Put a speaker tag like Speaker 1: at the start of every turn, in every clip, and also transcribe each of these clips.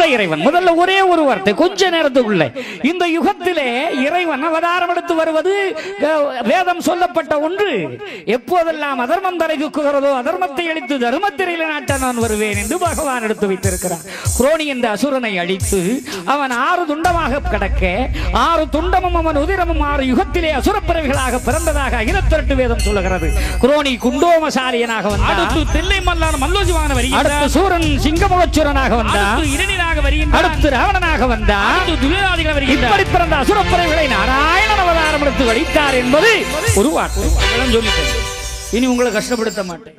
Speaker 1: இறைவன் முதல்ல ஒரே ஒரு வார்த்தை கொஞ்ச நேரத்துக்குள்ள இந்த யுகத்திலே இறைவன் அவதாரம் எடுத்து வருவது அஹ், வேதம் சொல்லப்பட்ட ஒன்று எப்போதெல்லாம் அதர்மம் தலை தூக்குகிறதோ அதர்மத்தை அழித்து தர்மத்திரையில நாட்ட நான் வருவேன் என்று பகவான் எடுத்து வைத்திருக்கிறார் குரோணி என்ற அசுரனை அழித்து அவன் ஆறு துண்டமாக கிடக்க ஆறு துண்டமும் அவன் உதிரமும் ஆறு யுகத்திலே அசுரப்பிறவிகளாக பிறந்ததாக அகிலத்திரட்டு வேதம் சொல்லுகிறது குரோணி குண்டோமசாலியனாக வந்தான்
Speaker 2: அடுத்து தில்லை மல்லான் மல்லோஜிவான
Speaker 1: அடுத்து
Speaker 2: வருகின்றார்
Speaker 1: சூரன் சிங்கமுகச்சுரனாக வந்தான்
Speaker 2: அடுத்து இரணினாக வருகின்றார்
Speaker 1: அடுத்து ராவணனாக வந்தான்
Speaker 2: அடுத்து துரியாதிகள் வருகின்றார்
Speaker 1: இப்படி பிறந்த அசுரப்பறைகளை நாராயணன் அவதாரம் எடுத்து வடித்தார் என்பது ஒரு வார்த்தை
Speaker 2: அதெல்லாம் சொல்லிட்டேன்
Speaker 1: இனி உங்களை கஷ்டப்படுத்த மாட்டேன்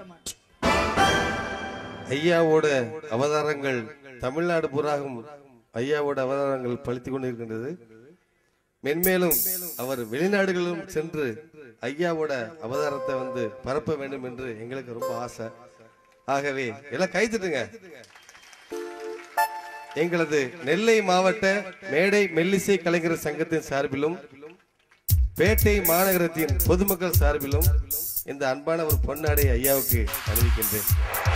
Speaker 3: ஐயாவோட அவதாரங்கள் தமிழ்நாடு புறாகும் ஐயாவோட அவதாரங்கள் பழித்துக் கொண்டிருக்கின்றது மென்மேலும் அவர் வெளிநாடுகளிலும் சென்று ஐயாவோட அவதாரத்தை வந்து பரப்ப வேண்டும் என்று எங்களுக்கு ரொம்ப ஆசை ஆகவே எல்லாம் கை தட்டுங்க எங்களது நெல்லை மாவட்ட மேடை மெல்லிசை கலைஞர் சங்கத்தின் சார்பிலும் பேட்டை மாநகரத்தின் பொதுமக்கள் சார்பிலும் இந்த அன்பான ஒரு பொன்னாடை ஐயாவுக்கு அணிவிக்கின்றேன்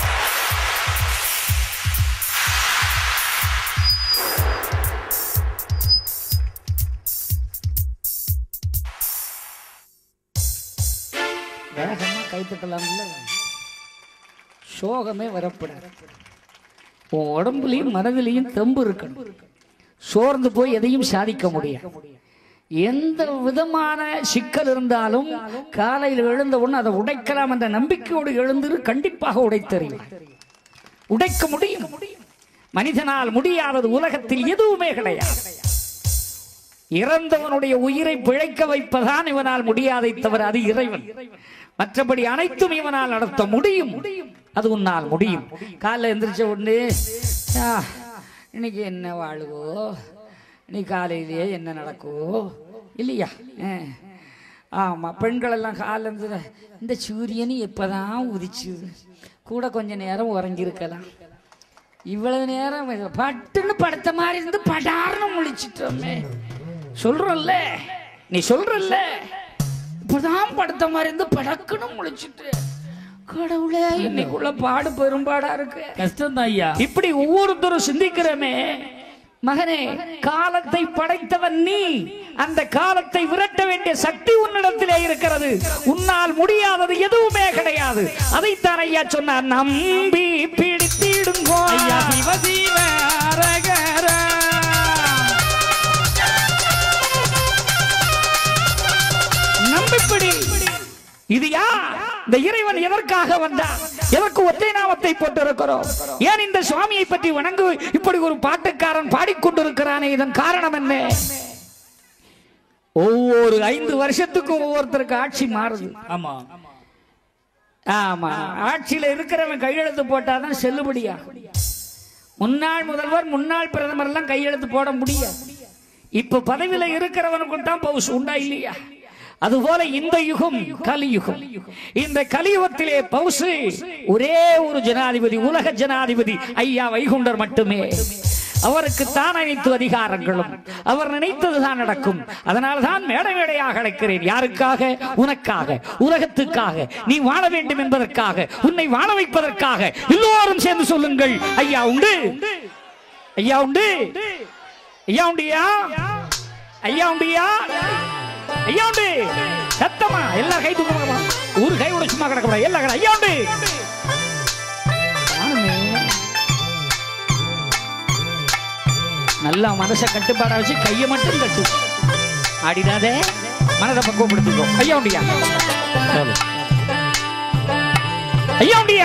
Speaker 1: வேகமா கைத்தட்டலாம்ல சோகமே வரப்படாது உன் உடம்புலையும் மனதிலையும் தெம்பு இருக்கணும் சோர்ந்து போய் எதையும் சாதிக்க முடியும் எந்த விதமான சிக்கல் இருந்தாலும் காலையில் எழுந்த உடனே அதை உடைக்கலாம் என்ற நம்பிக்கையோடு எழுந்திரு கண்டிப்பாக உடைத்தறிவார் உடைக்க முடியும் மனிதனால் முடியாதது உலகத்தில் எதுவுமே கிடையாது இறந்தவனுடைய உயிரை பிழைக்க வைப்பதான் இவனால் முடியாதை தவிர அது இறைவன் மற்றபடி அனைத்தும் இவனால் நடத்த முடியும் அது உன்னால் முடியும் காலைல எந்திரிச்ச உடனே "ஆ, இன்னைக்கு என்ன வாழுவோ இன்னைக்கு காலையிலேயே என்ன நடக்குவோ இல்லையா ஆ. ஆமா பெண்கள் எல்லாம் காலைல இருந்து இந்த சூரியன் எப்பதான் உதிச்சுது கூட கொஞ்ச நேரம் உறங்கியிருக்கலாம் இவ்வளவு நேரம் பட்டுன்னு படுத்த மாதிரி இருந்து படார்னு முழிச்சிட்டோமே சொல்றல்ல நீ சொல்றல்ல இப்பதான் படுத்த மாதிரி இருந்து படக்குன்னு முழிச்சிட்டு கடவுளே இன்னைக்குள்ள பாடு பெரும்பாடா இருக்கு
Speaker 2: கஷ்டம் தான் ஐயா
Speaker 1: இப்படி ஒவ்வொருத்தரும் சிந்திக்கிறோமே மகனே காலத்தை படைத்தவன் நீ அந்த காலத்தை விரட்ட வேண்டிய சக்தி உன்னிடத்திலே இருக்கிறது உன்னால் முடியாதது எதுவுமே கிடையாது அதைத்தான் ஐயா சொன்னார் நம்பி பிடித்திடுங்கோ
Speaker 2: ஐயா சிவ சிவ அரகரா.
Speaker 1: நம்பிப்பிடி இது யார் இந்த இறைவன் எதற்காக வந்தார் எதற்கு ஒற்றை நாமத்தை போட்டிருக்கிறோம் ஏன் இந்த சுவாமியை பற்றி வணங்கு இப்படி ஒரு பாட்டுக்காரன் பாடிக்கொண்டிருக்கிறானே இதன் காரணம் என்ன ஒவ்வொரு ஐந்து வருஷத்துக்கும் ஒவ்வொருத்தருக்கு ஆட்சி மாறுது
Speaker 2: ஆமா
Speaker 1: ஆமா ஆட்சியில இருக்கிறவன் கையெழுத்து போட்டாதான் செல்லுபடியாகும் முன்னாள் முதல்வர் முன்னாள் பிரதமர் எல்லாம் கையெழுத்து போட முடியாது இப்ப பதவியில இருக்கிறவனுக்கு தான் பவுஸ் உண்டா இல்லையா அதுபோல இந்த யுகம் கலியுகம் இந்த கலியுகத்திலே பவுசு ஒரே ஒரு ஜனாதிபதி உலக ஜனாதிபதி ஐயா வைகுண்டர் மட்டுமே அவருக்கு தான் அனைத்து அதிகாரங்களும் அவர் நினைத்ததுதான் நடக்கும் அதனால் தான் மேடை மேடையாக அழைக்கிறேன் யாருக்காக உனக்காக உலகத்துக்காக நீ வாழ வேண்டும் என்பதற்காக உன்னை வாழ வைப்பதற்காக எல்லோரும் சேர்ந்து சொல்லுங்கள் ஐயா உண்டு ஐயா உண்டு ஐயா உண்டியா ஐயா உண்டியா ஐயா உண்டு சத்தமா எல்லாரும் கை தூக்கமா ஒரு கை கூட சும்மா கிடக்க கூடாது எல்லா கடை ஐயா உண்டு நானுமே நல்லா மனசை கட்டுப்பாடா வச்சு கையை மட்டும் கட்டு ஆடிடாதே மனதை பக்குவப்படுத்திக்கோ ஐயா உண்டியா ஐயா உண்டியா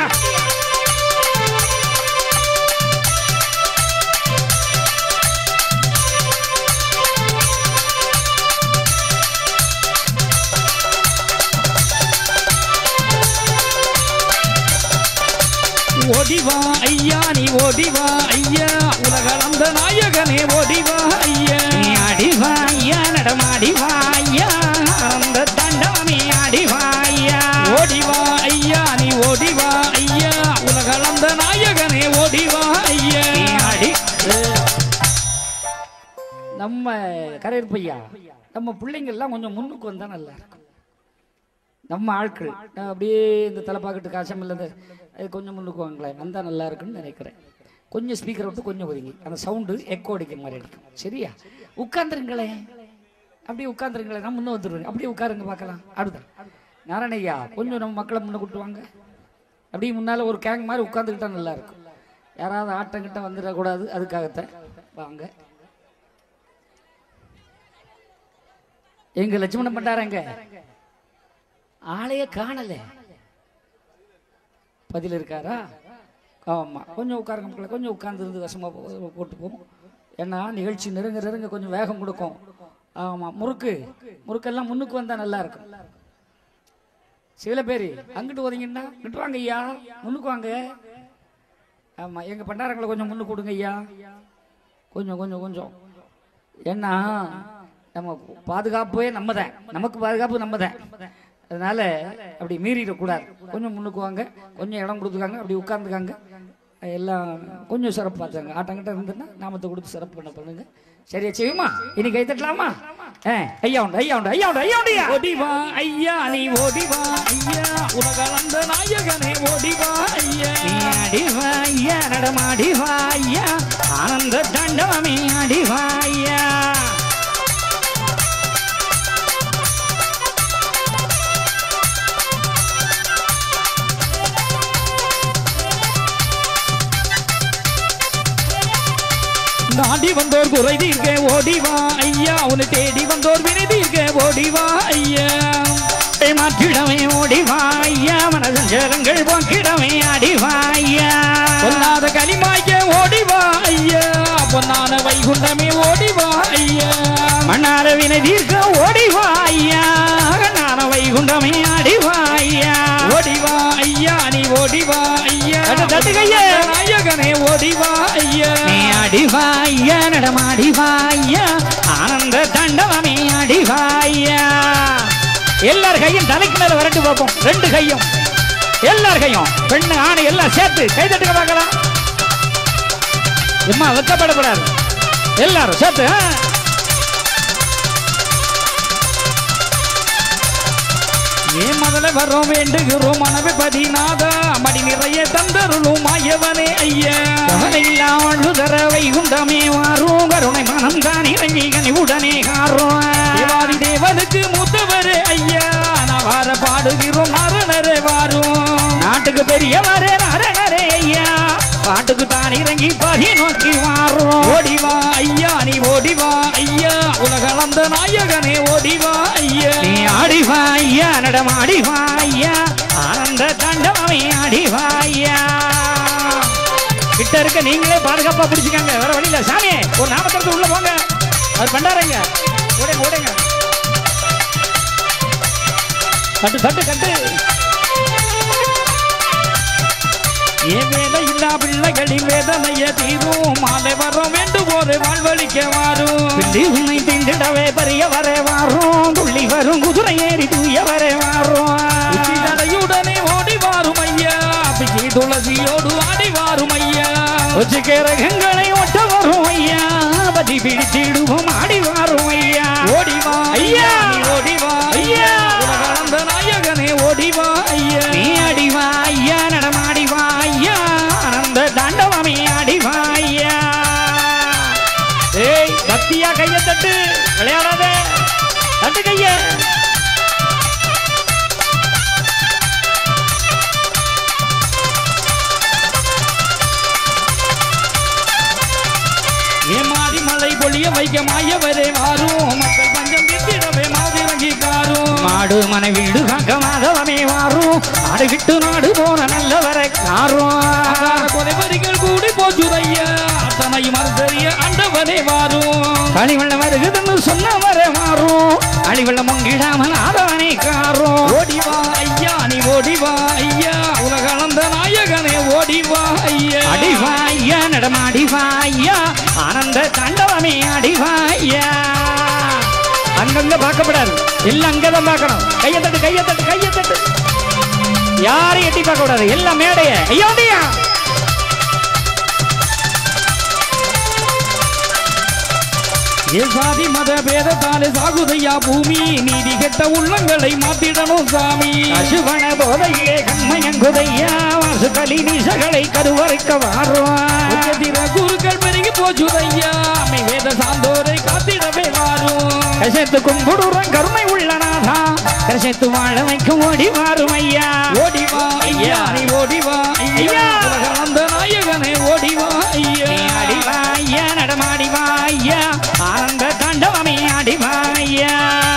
Speaker 2: ஓடிவா ஐயா நீ ஓடிவா ஐயா உலகளந்த நாயகனே ஓடிவா ஐயா
Speaker 1: நீ அடிவா ஐயா நடமாடிவா ஐயா அந்த தண்டாமி அடிவா ஐயா
Speaker 2: ஓடிவா ஐயா நீ ஓடிவா ஐயா உலகளந்த நாயகனே ஓடிவா ஐயா
Speaker 1: நீ அடி நம்ம கரையற்பையா நம்ம பிள்ளைங்கள்லாம் கொஞ்சம் முன்னுக்கு வந்தா நல்லா இருக்கும் நம்ம ஆட்கள் நான் அப்படியே இந்த தலைப்பாக்கட்டு காசம் இல்லை அது கொஞ்சம் முன்னுக்கு வாங்களேன் வந்தா நல்லா இருக்குன்னு நினைக்கிறேன் கொஞ்சம் ஸ்பீக்கரை விட்டு கொஞ்சம் ஒதுங்கி அந்த சவுண்டு எக்கோ அடிக்கிற மாதிரி அடிக்கும் சரியா உட்காந்துருங்களேன் அப்படியே உட்காந்துருங்களேன் நான் முன்ன வந்துடுறேன் அப்படியே உட்காருங்க பார்க்கலாம் அடுதான் நாராயணையா கொஞ்சம் நம்ம மக்களை முன்ன கூட்டு வாங்க அப்படியே முன்னால் ஒரு கேங் மாதிரி உட்காந்துக்கிட்டா நல்லா இருக்கும் யாராவது ஆட்டங்கிட்ட வந்துடக்கூடாது அதுக்காகத்தான் வாங்க எங்க லட்சுமணன் பண்டாரங்க ஆளையே காணல பதில் இருக்காரா ஆமா கொஞ்சம் உட்காருங்க மக்களே கொஞ்சம் உட்கார்ந்து இருந்து வசமா போ- போட்டு போவோம் ஏன்னா நிகழ்ச்சி நெருங்க நெருங்க கொஞ்சம் வேகம் கொடுக்கும் ஆமா முறுக்கு முறுக்கெல்லாம் முன்னுக்கு வந்தா நல்லா இருக்கும் சில பேர் அங்கிட்டு ஒதுங்கன்னா இங்கிட்டு வாங்க ஐயா முன்னுக்கு வாங்க ஆமா எங்க பண்டாரங்களை கொஞ்சம் முன்னுக்கு கொடுங்க ஐயா கொஞ்சம் கொஞ்சம் கொஞ்சம் ஏன்னா நம்ம பாதுகாப்பே நம்ம தான் நமக்கு பாதுகாப்பு நம்ம தான் அதனால அப்படி மீறிடக்கூடாது கொஞ்சம் முன்னுக்கு வாங்க கொஞ்சம் இடம் கொடுத்துக்காங்க அப்படி உட்காந்துக்காங்க எல்லாம் கொஞ்சம் சிறப்பு பார்த்தாங்க ஆட்டங்கிட்ட இருந்துன்னா நாமத்தை கொடுத்து சிறப்பு பண்ண பண்ணுங்க சரியா செய்யுமா இனி கை தட்டலாமா ஆ, ஐயா உண்டு ஐயா உண்டு ஐயா உண்டு ஐயா உண்டு ஐயா
Speaker 2: ஓடிவா ஐயா நீ ஓடிவா ஐயா உலகளந்த நாயகனே ஓடிவா ஐயா
Speaker 1: நீ அடிவா ஐயா நடமாடிவா ஐயா ஆனந்த தண்டவமே அடிவா ஐயா
Speaker 2: நாடி வந்தோர் குறை தீர்க்க ஓடிவா ஐயா உன்னை தேடி வந்தோர் வினை தீர்க்க ஓடிவா ஐயா
Speaker 1: மாற்றிடமே ஓடிவா ஐயா மனசஞ்சலங்கள் போக்கிடமே அடிவா ஐயா
Speaker 2: பொல்லாத களிமாய்க்க ஓடிவா ஐயா பொன்னான வைகுண்டமே ஓடிவா ஐயா
Speaker 1: மன்னார வினை தீர்க்க ஓடிவா ஐயா நான வைகுண்டமே அடிவா ஐயா
Speaker 2: ஓடிவா ஐயா நீ ஓடிவா ஐயா
Speaker 1: தட்டு, தட்டு கையே.
Speaker 2: நாயகனே ஓடிவா ஐயா
Speaker 1: நீ அடிவா ஐயா நடமாடிவா ஐயா ஆனந்த தண்டவமே அடிவா ஐயா எல்லார் கையும் தலைக்கு மேல வரட்டு பார்ப்போம் ரெண்டு கையும் எல்லார் கையும் பெண்ணு ஆணை எல்லாம் சேர்த்து கை தட்டுங்க பார்க்கலாம் எம்மா வெக்கப்படக்கூடாது எல்லாரும் சேர்த்து ஆ?
Speaker 2: ஏன் முதல்ல வரோம் வேண்டுகிறோம் மனவே பதினாதா மடி நிறைய தந்தருளும் மாயவனே ஐயா
Speaker 1: கவலையில்லா வாழ்வுதர வைகுண்டமே வாரும் கருணை மனம் தான் இறங்கி கனிவுடனே காரும்
Speaker 2: தேவாதி தேவனுக்கு மூத்தவரே ஐயா நான் வார பாடுகிறோம் மரணரே வாரும்
Speaker 1: நாட்டுக்கு பெரியவரே நரனரே ஐயா பாட்டுக்கு தான் இறங்கி பதி நோக்கி வாரும்
Speaker 2: ஓடிவா ஐயா நீ ஓடிவா ஐயா உலகளந்த நாயகனே ஓடிவா ஐயா
Speaker 1: நீ ஆடிவா ஐயா நடமாடிவா ஐயா ஆனந்த தாண்டவமே ஆடிவா ஐயா கிட்ட இருக்க நீங்களே பாதுகாப்பா பிடிச்சுக்கங்க வேற வழியில சாமி ஒரு நாமக்கலத்து உள்ள போங்க அவர் பண்டாரங்க ஓடுங்க ஓடுங்க தட்டு தட்டு தட்டு
Speaker 2: ஏன் வேலை இல்லா பிள்ளைகளின் வேதனைய தீரும் மாலை வரோம் வேண்டும் ஒரு வாழ்வழிக்க வாரும்
Speaker 1: பிள்ளி உன்னை திண்டிடவே பெரியவரே வாரும் துள்ளி வரும் குதிரை ஏறி தூயவரே வாரும்
Speaker 2: உச்சிதலையுடனே ஓடி வாரும் ஐயா பிச்சி துளசியோடு ஆடி வாரும் ஐயா
Speaker 1: உச்சிக்கரகங்களை ஒட்ட வரும் ஐயா பதி பிடிச்சிடுவோம் ஆடி வாரும் ஐயா
Speaker 2: ஓடிவா
Speaker 1: ஐயா!
Speaker 2: நீ ஓடிவா
Speaker 1: ஐயா!
Speaker 2: உலகளந்த நாயகனே ஓடிவா ஐயா
Speaker 1: நீ அடிவா ஐயா நடமாடிவா ஐயா ஆனந்த தாண்டவமே அடிவா ஐயா ஏய் பக்தியா கைய தட்டு விளையாடாத தட்டு கைய
Speaker 2: ஏமாறி மலை பொழிய வைக்க மாயவரே வாரும் மக்கள் பஞ்சம் திட்டிடவே மாதிரி காரும்
Speaker 1: மாடு மனை வீடு காக்க மாதவமே வாரும் நாடு விட்டு நாடு போன நல்லவரை காரும்
Speaker 2: கொலைவரிகள் கூடி போச்சுதையா அத்தனை மறுதறிய அண்டவனே வாரும்
Speaker 1: களிவெள்ளம் வருகுதுன்னு சொன்னவரை மாறும் அழிவெள்ளம் மங்கிடாமல் ஆதவனை காரும்
Speaker 2: ஓடிவா ஐயா நீ ஓடிவா ஐயா உலகளந்த நாயகனே ஓடிவா ஐயா
Speaker 1: அடிவா ஐயா நடமாடிவா ஐயா ஆனந்த தாண்டவமே அடிவா ஐயா அங்கங்க பார்க்கப்படாது எல்லாம் அங்கதான் பார்க்கணும் கையை தட்டு கையை தட்டு கையை தட்டு யாரையும் எட்டி பார்க்க கூடாது எல்லாம் மேடைய ஐயா உண்டையா
Speaker 2: ஏ சாதி மத பேதத்தாலே சாகுதையா பூமி நீதி கெட்ட உள்ளங்களை மாத்திடணும் சாமி
Speaker 1: அசுவன போதையே கண்மயங்குதையா வாசு கலி நீசகளை கருவறைக்க வாருவான்
Speaker 2: உச்சத்திர குருக்கள் பெருகி போச்சுதையா அம்மை வேத சாந்தோரை காத்திடவே வாரும்
Speaker 1: கசத்து கும்புடுறன் கருணை உள்ளனாதா கசத்து வாழ வைக்கும் ஓடி வாரும் ஐயா
Speaker 2: ஓடிவா ஐயா நீ ஓடிவா ஐயா
Speaker 1: ஐயா.
Speaker 2: உலகளந்த நாயகனே ஓடிவா ஐயா
Speaker 1: நீ அடிவா ஐயா நடமாடிவா ஐயா ஆனந்த தாண்டவமே அடிவா ஐயா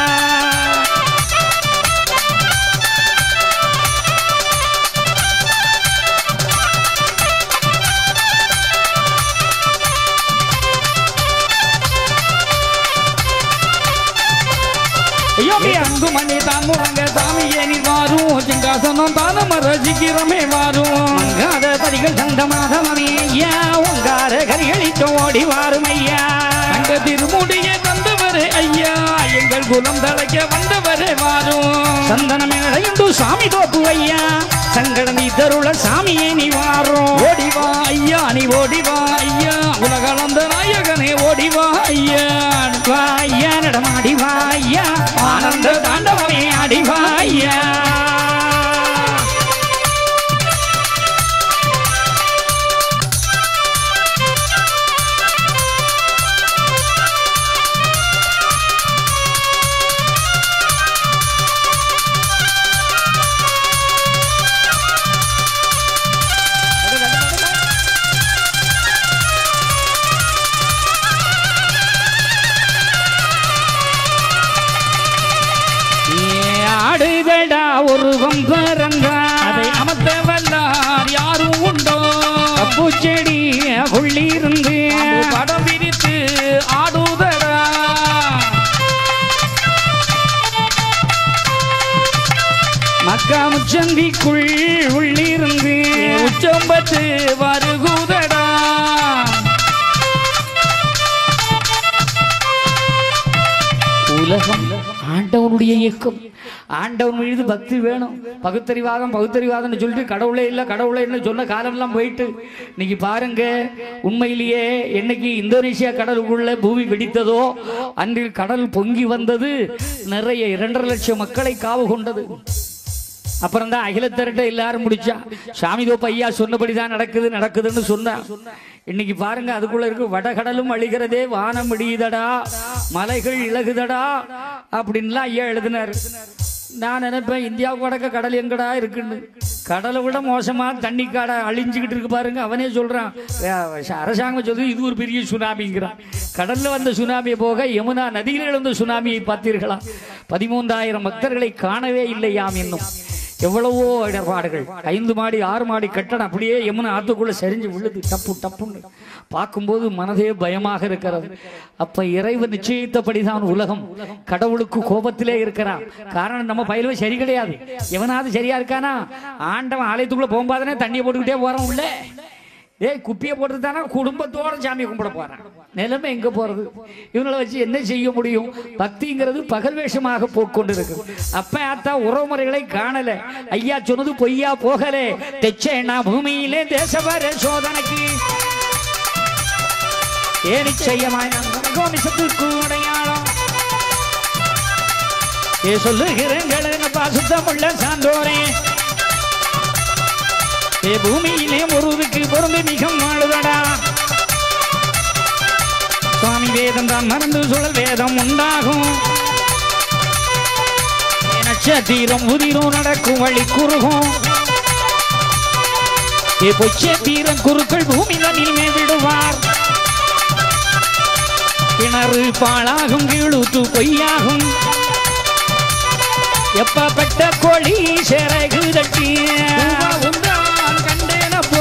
Speaker 2: ஐயோ அங்குமணி தான் முழங்க சாமியே நீ வாரும் சிங்காசனம் தானம் ரசிக்கிறமே வாரும்
Speaker 1: மங்காத பதிகள் தந்த மாதவமே ஐயா உங்கார கரிகளிக்க ஓடி வாரும் ஐயா
Speaker 2: அங்க திருமுடியை தந்தவரே ஐயா எங்கள் குலம் தழைக்க வந்தவரே வாரும்
Speaker 1: சந்தன மேடையுண்டு சாமி தோப்பு ஐயா சங்கடம் தருள சாமியே நீ வாரும்
Speaker 2: ஓடிவா ஐயா நீ ஓடிவா ஐயா உலகளந்த நாயகனே ஓடிவா ஐயா
Speaker 1: வா ஐயா நடமாடி வா ஐயா ஆனந்த தாண்டவமே அடி வா ஐயா ஏ ஆடுதடா உருவம் பறந்தா
Speaker 2: அதை அமர்த்த வல்லார் யாரும் உண்டோ
Speaker 1: பூச்செடி உள்ளிருந்து
Speaker 2: அது படம் விரித்து ஆடுதடா
Speaker 1: மக்கா முச்சந்திக்குள் உள்ளிருந்து
Speaker 2: உச்சம்பத்து வருகுதடா
Speaker 1: உலகம் ஆண்டவனுடைய இயக்கம் ஆண்டவன் மீது பக்தி வேணும் பகுத்தறிவாதம் பகுத்தறிவாதம்னு சொல்லிட்டு கடவுளே இல்லை கடவுளே இல்லை சொன்ன காலம்லாம் போயிட்டு இன்னைக்கு பாருங்க உண்மையிலேயே என்னைக்கு இந்தோனேசியா கடலுக்குள்ள பூமி வெடித்ததோ அன்றில் கடல் பொங்கி வந்தது நிறைய இரண்டரை லட்சம் மக்களை காவு கொண்டது அப்புறம் தான் அகிலத்திரட்ட எல்லாரும் முடிச்சா சாமி தோப்பு ஐயா சொன்னபடி தான் நடக்குது நடக்குதுன்னு சொன்னா இன்னைக்கு பாருங்க அதுக்குள்ள இருக்கு வடகடலும் அழிகிறதே வானம் இடியுதடா மலைகள் இழகுதடா அப்படின்லாம் ஐயா எழுதினாரு நான் நினைப்பேன் இந்தியாவுக்கு வடக்க கடல் எங்கடா இருக்குன்னு கடலை விட மோசமா தண்ணி காடை அழிஞ்சுக்கிட்டு இருக்கு பாருங்க அவனே சொல்றான் அஹ் அரசாங்கம் சொல்லுது இது ஒரு பெரிய சுனாமிங்கிறான் கடல்ல வந்த சுனாமியை போக யமுனா நதியில் எழுந்த சுனாமியை பார்த்தீர்களா பதிமூன்றாயிரம் பக்தர்களை காணவே இல்லையாம் இன்னும் எவ்வளவோ இடர்பாடுகள் ஐந்து மாடி ஆறு மாடி கட்டடம் அப்படியே யமுனா ஆத்துக்குள்ள சரிஞ்சு விழுது டப்பு டப்புன்னு பார்க்கும்போது மனதே பயமாக இருக்கிறது அப்ப இறைவன் நிச்சயித்தபடிதான் உலகம் கடவுளுக்கு கோபத்திலே இருக்கிறான் காரணம் நம்ம பயிலவே சரி கிடையாது எவனாவது சரியா இருக்கானா ஆண்டவன் ஆலயத்துக்குள்ள போகும்போதுனே தண்ணியை போட்டுக்கிட்டே போறான் உள்ள ஏய் குப்பியை போட்டு தானே குடும்பத்தோட சாமி கும்பிட போறான் நிலைமை எங்க போறது இவங்களை வச்சு என்ன செய்ய முடியும் பக்திங்கிறது பகல் வேஷமாக போக்கொண்டு இருக்கு அப்ப ஆத்தா உறவுமுறைகளை காணல ஐயா சொன்னது பொய்யா போகலே தெச்சேனா பூமியிலே தேசவர சோதனைக்கு ஏ நிச்சயமாய் கோமிசத்துக்கு அடையாளம் ஏ சொல்லுகிறேன் பாசுத்தமுள்ள சான்றோரே ஏ பூமியிலே ஒருவருக்கு பொருந்து மிகவும் வாழுதடா சுவாமி வேதம் தான் மறந்து சுழல் வேதம் உண்டாகும் ஏ நட்சத்திரம் உதிரும் நடக்கும் வழி குறுகும் ஏ பொச்சத்தீரம் குருக்கள் பூமி தண்ணில் மே விடுவார் கிணறு பாழாகும் கீழுத்து பொய்யாகும் எப்பப்பட்ட கோழி சிறகு தட்டி உந்தான் கண்டேனப்பா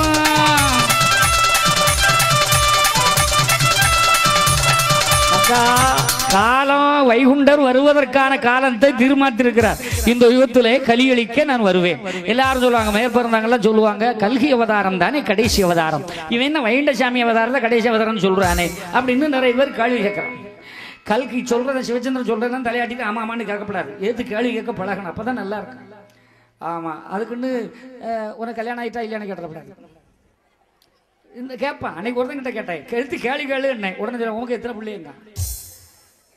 Speaker 1: அக்கா, காலம் வைகுண்டர் வருவதற்கான காலத்தை தீர்மானித்திருக்கிறார் இந்த யுகத்திலே கலியளிக்க நான் வருவேன் எல்லாரும் சொல்லுவாங்க மேற்பிறந்தாங்கலாம் சொல்லுவாங்க கல்கி அவதாரம் தானே கடைசி அவதாரம் இவன் என்ன வைகுண்டசாமி அவதாரத்தை கடைசி அவதாரம் சொல்றானே அப்படின்னு நிறைய பேர் கேள்வி கேட்கறான் கல்கி சொல்றத சிவச்சந்திரன் சொல்றதான் தலையாட்டிட்டு ஆமா ஆமான்னு கேட்கப்படாது ஏத்து கேள்வி கேட்க பழகணும் அப்பதான் நல்லா இருக்கும் ஆமா அதுக்குன்னு அஹ், உனக்கு கல்யாணம் ஆயிட்டா இல்லையான்னு கேட்டப்படாது இந்த கேட்பான் அன்னைக்கு ஒருத்தங்கிட்ட கேட்டேன் கெடுத்து கேள்வி கேளு என்ன உடனே சொல்ல, உனக்கு எத்தனை பிள்ளைங்க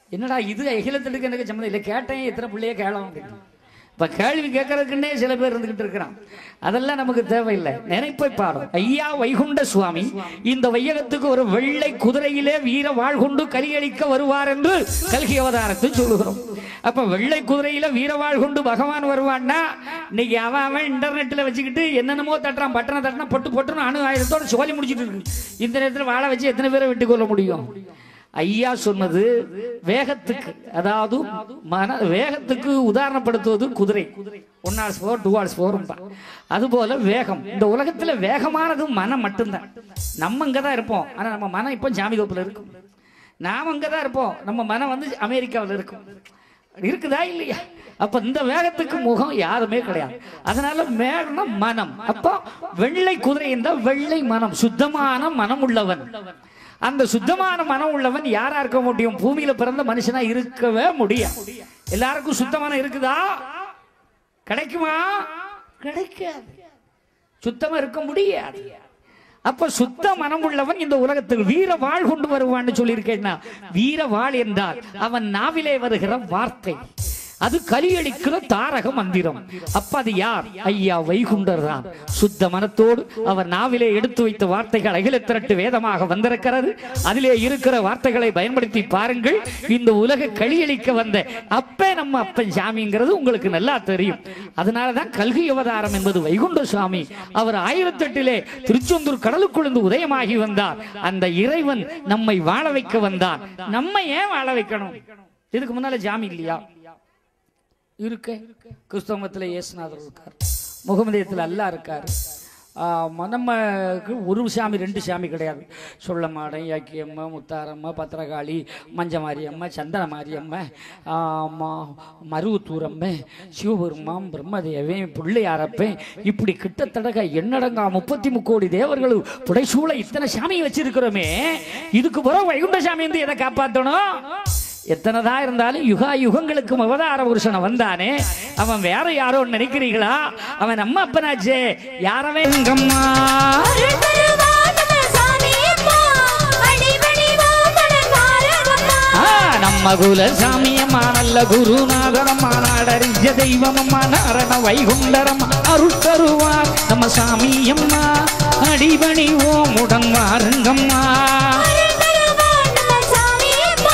Speaker 1: என்னடா இது அகிலத்துக்கு எனக்கு சம்மந்தம் இல்லை கேட்டேன் எத்தனை பிள்ளைய கேளம் அப்படின்னு இப்ப கேள்வி கேட்கறதுக்குன்னே சில பேர் இருந்துகிட்டு இருக்கிறான் அதெல்லாம் நமக்கு தேவையில்லை நினைப்பை பாடும் ஐயா வைகுண்ட சுவாமி இந்த வையகத்துக்கு ஒரு வெள்ளை குதிரையிலே வீர வாழ் கொண்டு கலியளிக்க வருவார் என்று கல்கி அவதாரத்தை சொல்லுகிறோம் அப்ப வெள்ளை குதிரையில வீரவாள் கொண்டு பகவான் வருவான்னா இன்னைக்கு அவன் அவன் இன்டர்நெட்ல வச்சுக்கிட்டு என்னென்னமோ தட்டுறான் பட்டனை தட்டினா பொட்டு பொட்டுன்னு அணு ஆயுதத்தோட சோழி முடிச்சிட்டு இருக்கு இந்த நேரத்தில் வாழை வச்சு எத்தனை பேரை வெட்டி கொள்ள முடியும் ஐயா சொன்னது வேகத்துக்கு அதாவது மன வேகத்துக்கு உதாரணப்படுத்துவது குதிரை one horse power two horse power அதுபோல வேகம் இந்த உலகத்துல வேகமானது மனம் மட்டும்தான் நம்ம இங்க தான் இருப்போம் ஆனா நம்ம மனம் இப்போ ஜாமிதோப்புல இருக்கும் நாம் அங்கே தான் இருப்போம் நம்ம மனம் வந்து அமெரிக்காவில் இருக்கும் இருக்குதா இல்லையா அப்ப இந்த வேகத்துக்கு முகம் யாருமே கிடையாது அதனால மேகம்னா மனம் அப்போ வெள்ளை குதிரை என்றால் வெள்ளை மனம் சுத்தமான மனம் உள்ளவன் அந்த சுத்தமான மனம் உள்ளவன் யாரா இருக்க முடியும் பூமியில பிறந்த மனுஷனா இருக்கவே முடியும் எல்லாருக்கும் சுத்தமான இருக்குதா கிடைக்குமா கிடைக்காது சுத்தமா இருக்க முடியாது அப்ப சுத்த மனம் உள்ளவன் இந்த உலகத்தில் வீர வாழ் கொண்டு வருவான்னு சொல்லியிருக்கேன்னா வீர வாழ் என்றால் அவன் நாவிலே வருகிற வார்த்தை அது கலியளிக்கிற தாரக மந்திரம் அப்ப அது யார் ஐயா வைகுண்டர் தான் சுத்த மனத்தோடு அவர் நாவிலே எடுத்து வைத்த வார்த்தைகள் அகில திரட்டு வேதமாக வந்திருக்கிறது அதிலே இருக்கிற வார்த்தைகளை பயன்படுத்தி பாருங்கள் இந்த உலக களியளிக்க வந்த அப்பே நம்ம அப்பன் சாமிங்கிறது உங்களுக்கு நல்லா தெரியும் அதனாலதான் கல்கி அவதாரம் என்பது வைகுண்ட சுவாமி அவர் ஆயிரத்தெட்டிலே திருச்செந்தூர் கடலுக்குழுந்து உதயமாகி வந்தார் அந்த இறைவன் நம்மை வாழ வைக்க வந்தார் நம்ம ஏன் வாழ வைக்கணும் இதுக்கு முன்னால ஜாமி இல்லையா இருக்கு கிறிஸ்தவத்துல இயேசுநாதர் இருக்கார் முகமதியத்தில் அல்லாஹ் இருக்கார் ஆமா, நமக்கு ஒரு சாமி ரெண்டு சாமி கிடையாது சொல்லமாடம் யாக்கியம்மா முத்தாரம்மா பத்திரகாளி மஞ்சமாரியம்மா சந்தன மாரியம்மா ஆமா, மருவத்தூரம்மா சிவபெருமான் பிரம்மதேவன் பிள்ளையாரப்பன் இப்படி கிட்டத்தட்ட எண்ணடங்கா முப்பத்தி முக்கோடி தேவர்கள் புடைசூழ இத்தனை சாமி வச்சிருக்கிறோமே இதுக்கு பிறகு வைகுண்ட சாமி வந்து எதை காப்பாற்றணும் எத்தனைதான் இருந்தாலும் யுகா யுகங்களுக்கு அவதார புருஷனை வந்தானே அவன் வேற யாரோ நினைக்கிறீங்களா அவன் நம்ம அப்பனாச்சே யாரவே எங்கம்மா
Speaker 4: அருள் தருவாதன சாமியம்மா, அடிபணிவாதன பாரதம்மா.
Speaker 1: ஆ, நம்ம குல சாமியம்மா நல்ல குருநாதரம்மா நாடறிஞ்ச தெய்வமம்மா நாரண வைகுண்டரம்மா அருள் தருவார் நம்ம சாமியம்மா அடிபணி ஓமுடன் வாருங்கம்மா
Speaker 4: அருள் தருவாதன சாமியம்மா,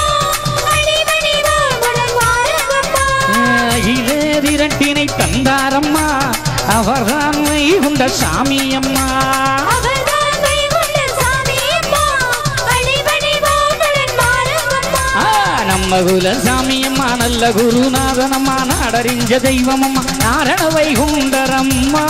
Speaker 4: அடிபணிவாதன பாரதம்மா.
Speaker 1: இதே திரட்டினை தந்தாரம்மா அவர்தான் வைகுண்ட சாமியம்மா
Speaker 4: அவர்தான் வைகுண்ட சாமியம்மா, அடிபணிவாதன பாரதம்மா.
Speaker 1: ஆ, நம்ம குல சாமியம்மா நல்ல குருநாதனம்மா நாடறிஞ்ச தெய்வமம்மா நாரண வைகுண்டரம்மா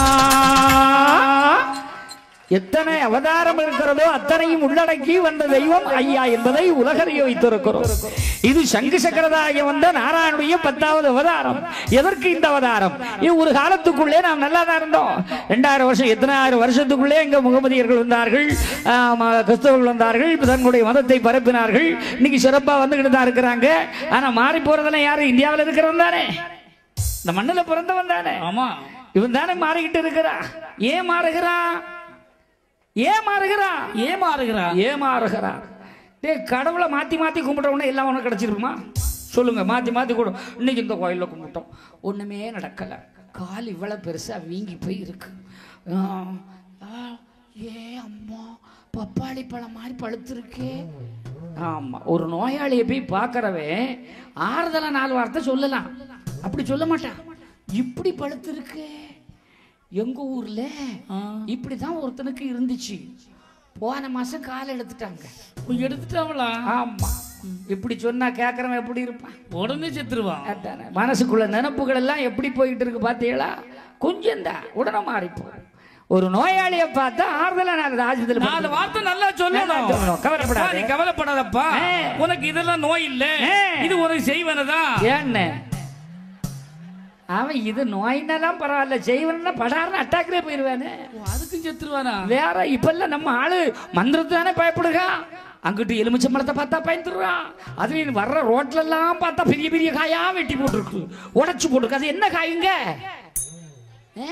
Speaker 1: எத்தனை அவதாரம் இருக்கிறதோ அத்தனையும் உள்ளடக்கி வந்த தெய்வம் ஐயா என்பதை உலகறிய வைத்திருக்கிறோம் இது சங்கு சக்கரதாய வந்த நாராயணுடைய பத்தாவது அவதாரம் எதற்கு இந்த அவதாரம் இது ஒரு காலத்துக்குள்ளே நாம் நல்லா தான் இருந்தோம் ரெண்டாயிரம் வருஷம் எத்தனை ஆயிரம் வருஷத்துக்குள்ளே இங்க முகமதியர்கள் வந்தார்கள் ஆமா, கிறிஸ்தவர்கள் வந்தார்கள் தன்னுடைய மதத்தை பரப்பினார்கள் இன்னைக்கு சிறப்பா வந்துகிட்டு தான் இருக்கிறாங்க ஆனா மாறி போறதெல்லாம் யாரு இந்தியாவில் இருக்கிறவன் தானே இந்த மண்ணுல பிறந்தவன் தானே
Speaker 2: ஆமா
Speaker 1: இவன் தானே மாறிக்கிட்டு இருக்கிறான் ஏன் மாறுகிறான் ஏன் மாறுகிறான்
Speaker 2: ஏமாறுகிறார்
Speaker 1: ஏமாறுகிறான் டேய் கடவுளை மாத்தி மாத்தி கும்பிட்டவொடனே எல்லாம் உனக்கு கிடைச்சிருக்குமா சொல்லுங்க மாத்தி மாத்தி கூட இன்னைக்கு இந்த கோயிலில் கும்பிட்டோம் ஒண்ணுமே நடக்கல கால் இவ்வளவு பெருசா வீங்கி போய் இருக்கு ஆ, ஆ, ஏ அம்மா பப்பாளி பழம் மாதிரி பழுத்திருக்கே ஆமா ஒரு நோயாளியை போய் பார்க்கறவன் ஆறுதலா நாலு வார்த்தை சொல்லலாம் அப்படி சொல்ல மாட்டான் இப்படி பழுத்திருக்கு எங்க ஊர்ல இப்படிதான் ஒருத்தனுக்கு இருந்துச்சு போன மாசம் கால் எடுத்துட்டாங்க
Speaker 2: எடுத்துட்டாங்களா
Speaker 1: ஆமா இப்படி சொன்னா கேக்குறவன் எப்படி இருப்பான்
Speaker 2: உடனே செத்துருவான்
Speaker 1: அதானே. மனசுக்குள்ள நினப்புகள் எல்லாம் எப்படி போயிட்டு இருக்கு பாத்தீங்களா கொஞ்சம் தான் உடனே மாறிப்போ ஒரு நோயாளியை பார்த்தா ஆறுதலா நாலு ஆஸ்பத்திரி
Speaker 2: நாலு வார்த்தை நல்லா
Speaker 1: நல்லா சொல்லணும்.
Speaker 2: சொல்லணும்
Speaker 1: கவலைப்படாத.
Speaker 2: அப்பா, நீ கவலைப்படாதப்பா
Speaker 1: ஆ.
Speaker 2: உனக்கு இதெல்லாம் நோய் இல்ல
Speaker 1: ஆ.
Speaker 2: இது உனக்கு செய்வனதான்
Speaker 1: ஏன்னு அவன் இது நோயினெல்லாம் பரவாயில்ல செய்வனா படாருன்னு அட்டாக்லே போயிருவானே
Speaker 2: அதுக்கும் செத்துருவானா
Speaker 1: வேற இப்பெல்லாம் நம்ம ஆளு மந்திரத்து தானே பயப்படுகா அங்கிட்டு எலுமிச்சம்பழத்தை பார்த்தா பயந்துடுறான் அதுலயும் வர்ற ரோட்ல எல்லாம் பார்த்தா பெரிய பெரிய காயா வெட்டி போட்டிருக்கு உடைச்சு போட்டிருக்கு அது என்ன காயுங்க ஆ?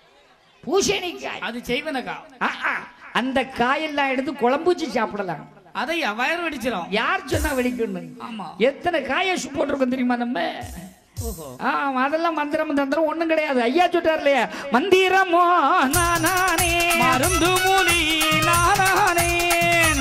Speaker 1: பூசணிக்காய்
Speaker 2: அது செய்வனக்கா
Speaker 1: ஆ, ஆ. அந்த காயெல்லாம் எடுத்து குழம்பு வச்சு சாப்பிடலாம்
Speaker 2: அதை வயர் வெடிச்சிடும்
Speaker 1: யார் சொன்னா வெடிக்கணும்
Speaker 2: ஆமா
Speaker 1: எத்தனை காயசு போட்டிருக்கோம் தெரியுமா நம்ம
Speaker 2: ஓஹோ
Speaker 1: ஆமா அதெல்லாம் மந்திரம் தந்திரம் ஒண்ணும் கிடையாது ஐயா சொல்றாரு இல்லையா மந்திரமோ நானே
Speaker 2: மருந்து மூலி நானானேன்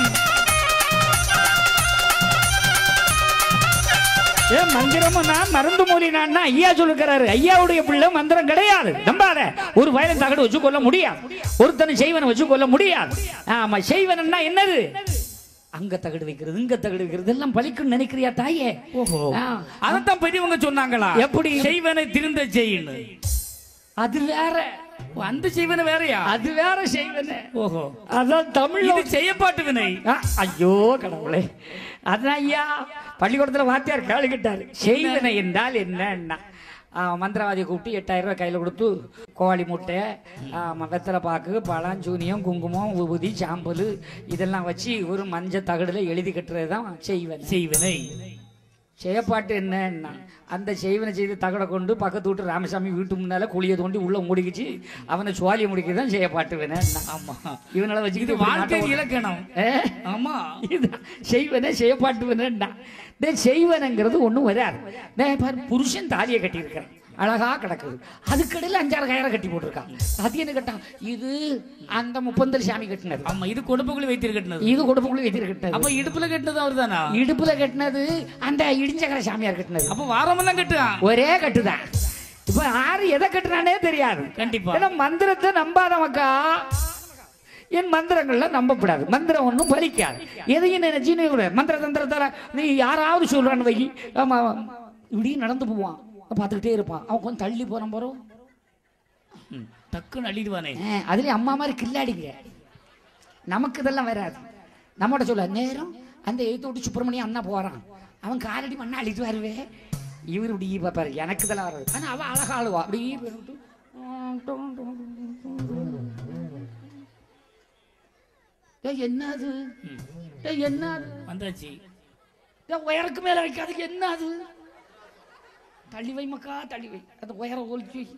Speaker 1: ஏ மந்திரமும் நான் மருந்து மூலி நான் ஐயா சொல்லுகிறாரு ஐயாவுடைய பிள்ளை மந்திரம் கிடையாது நம்பாத ஒரு வயலின் தகடு வச்சு கொள்ள முடியாது ஒருத்தனை செய்வனை வச்சு கொள்ள முடியாது ஆமா செய்வனா என்னது அங்க தகடு வைக்கிறது இங்க தகடு வைக்கிறது எல்லாம் பலிக்குன்னு நினைக்கிறியா தாயே
Speaker 2: ஓஹோ
Speaker 1: ஆ,
Speaker 2: அதத்தான் பெரியவங்க சொன்னாங்களா
Speaker 1: எப்படி?
Speaker 2: செய்வனை திருந்த செய்யணும்
Speaker 1: அது வேற
Speaker 2: ஓ, அந்த செய்வனை வேறயா
Speaker 1: அது வேற செய்வன
Speaker 2: ஓஹோ
Speaker 1: அதான் தமிழ்ல
Speaker 2: இது செய்யப்பாட்டு வினை
Speaker 1: ஆ, ஐயோ கடவுளே அதான் ஐயா பள்ளிக்கூடத்துல வாத்தியார் கேள்வி கேட்டாரு செய்வன என்றால் என்னன்னா ஆ, மந்திரவாதியை கூப்பிட்டு எட்டாயிரம் ரூபாய் கையில் கொடுத்து கோழி முட்டை ஆமாம் வெத்தலை பாக்கு பழம் சூனியம் குங்குமம் உபுதி சாம்பல் இதெல்லாம் வச்சு ஒரு மஞ்சள் தகடுல எழுதி கட்டுறது தான் செய்வன்
Speaker 2: செய்வனை
Speaker 1: செய்யப்பாட்டு என்னன்னா அந்த செய்வனை செய்து தகடை கொண்டு பக்கத்து வீட்டு ராமசாமி வீட்டு முன்னால குழியை தோண்டி உள்ள முடிக்கிச்சு அவனை சுவாலியை முடிக்க தான் செய்யப்பாட்டு வேணேன்
Speaker 2: ஆமா
Speaker 1: இவனால
Speaker 2: இது
Speaker 1: வச்சுக்கிட்டு
Speaker 2: வாழ்க்கை
Speaker 1: வாழ்க்கை
Speaker 2: இலக்கணம்
Speaker 1: ஏ
Speaker 2: ஆமா
Speaker 1: இதுதான் செய்வனே செய்யப்பாட்டு வேணா டே செய்வனங்கிறது ஒன்றும் வராது டே பாரு புருஷன் தாலியை கட்டியிருக்கிறேன் அழகா கிடக்குது அதுக்கடையில் அஞ்சாறு கயிறை கட்டி போட்டிருக்கான் அது என்ன கட்டான் இது அந்த முப்பந்தல் சாமி கட்டினது
Speaker 2: ஆமா இது கொடுப்புக்குள்ள வைத்திருக்கட்டினது
Speaker 1: இது கொடுப்புக்குள்ள எதிர் கட்டினது
Speaker 2: அப்ப இடுப்புல கட்டினது அவர்தானா
Speaker 1: இடுப்புல கட்டினது அந்த இடிஞ்சகர சாமியார் கட்டினது
Speaker 2: அப்ப வாரமெல்லாம் கட்டுவான்
Speaker 1: ஒரே கட்டுதான் இப்ப யாரு எதை கட்டுறானே தெரியாது
Speaker 2: கண்டிப்பா
Speaker 1: ஏன்னா மந்திரத்தை நம்பாத மக்கா என் மந்திரங்கள்ல நம்பப்படாது மந்திரம் ஒன்றும் பலிக்காது எதையும் நினைச்சு நீ கூட மந்திர தந்திரத்தால நீ யாராவது சொல்றான்னு வை ஆமா இப்படி நடந்து போவான் பார்த்துக்கிட்டே இருப்பான் அவன் கொஞ்சம் தள்ளி போறான் போறோம்
Speaker 2: ம், டக்குன்னு அள்ளிடுவானே
Speaker 1: அதுலயும் அம்மா மாதிரி கில்லாடிங்க நமக்கு இதெல்லாம் வராது நம்மகிட்ட சொல்ல நேரம் அந்த எழுத்து விட்டு சுப்பிரமணியம் அண்ணா போறான் அவன் காலடி மண்ணா அழிட்டு வருவே இவர் இப்படி பார்ப்பாரு எனக்கு இதெல்லாம் வராது ஆனா அவன் அழகா ஆளுவா அப்படியே போயிட்டு ஏய், என்னது ஏய், என்னது
Speaker 2: வந்தாச்சு
Speaker 1: ஏய், உயருக்கு மேல வைக்காது என்னது தள்ளி வை மக்கா தள்ளி வை அந்த உயர ஒழிச்சு வை.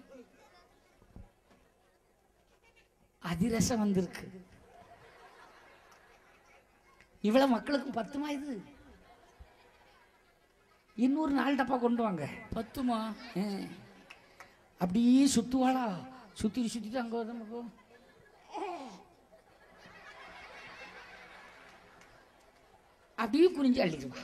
Speaker 1: அதிரசம் வந்திருக்கு இவ்வளவு மக்களுக்கு பத்துமா இது இன்னொரு நாலு டப்பா கொண்டு வாங்க
Speaker 2: பத்துமா
Speaker 1: ஆ. அப்படியே சுத்துவாளா சுத்தி சுத்திட்டு அங்க வந்து நமக்கு அப்படியே குனிஞ்சு அள்ளிடுவா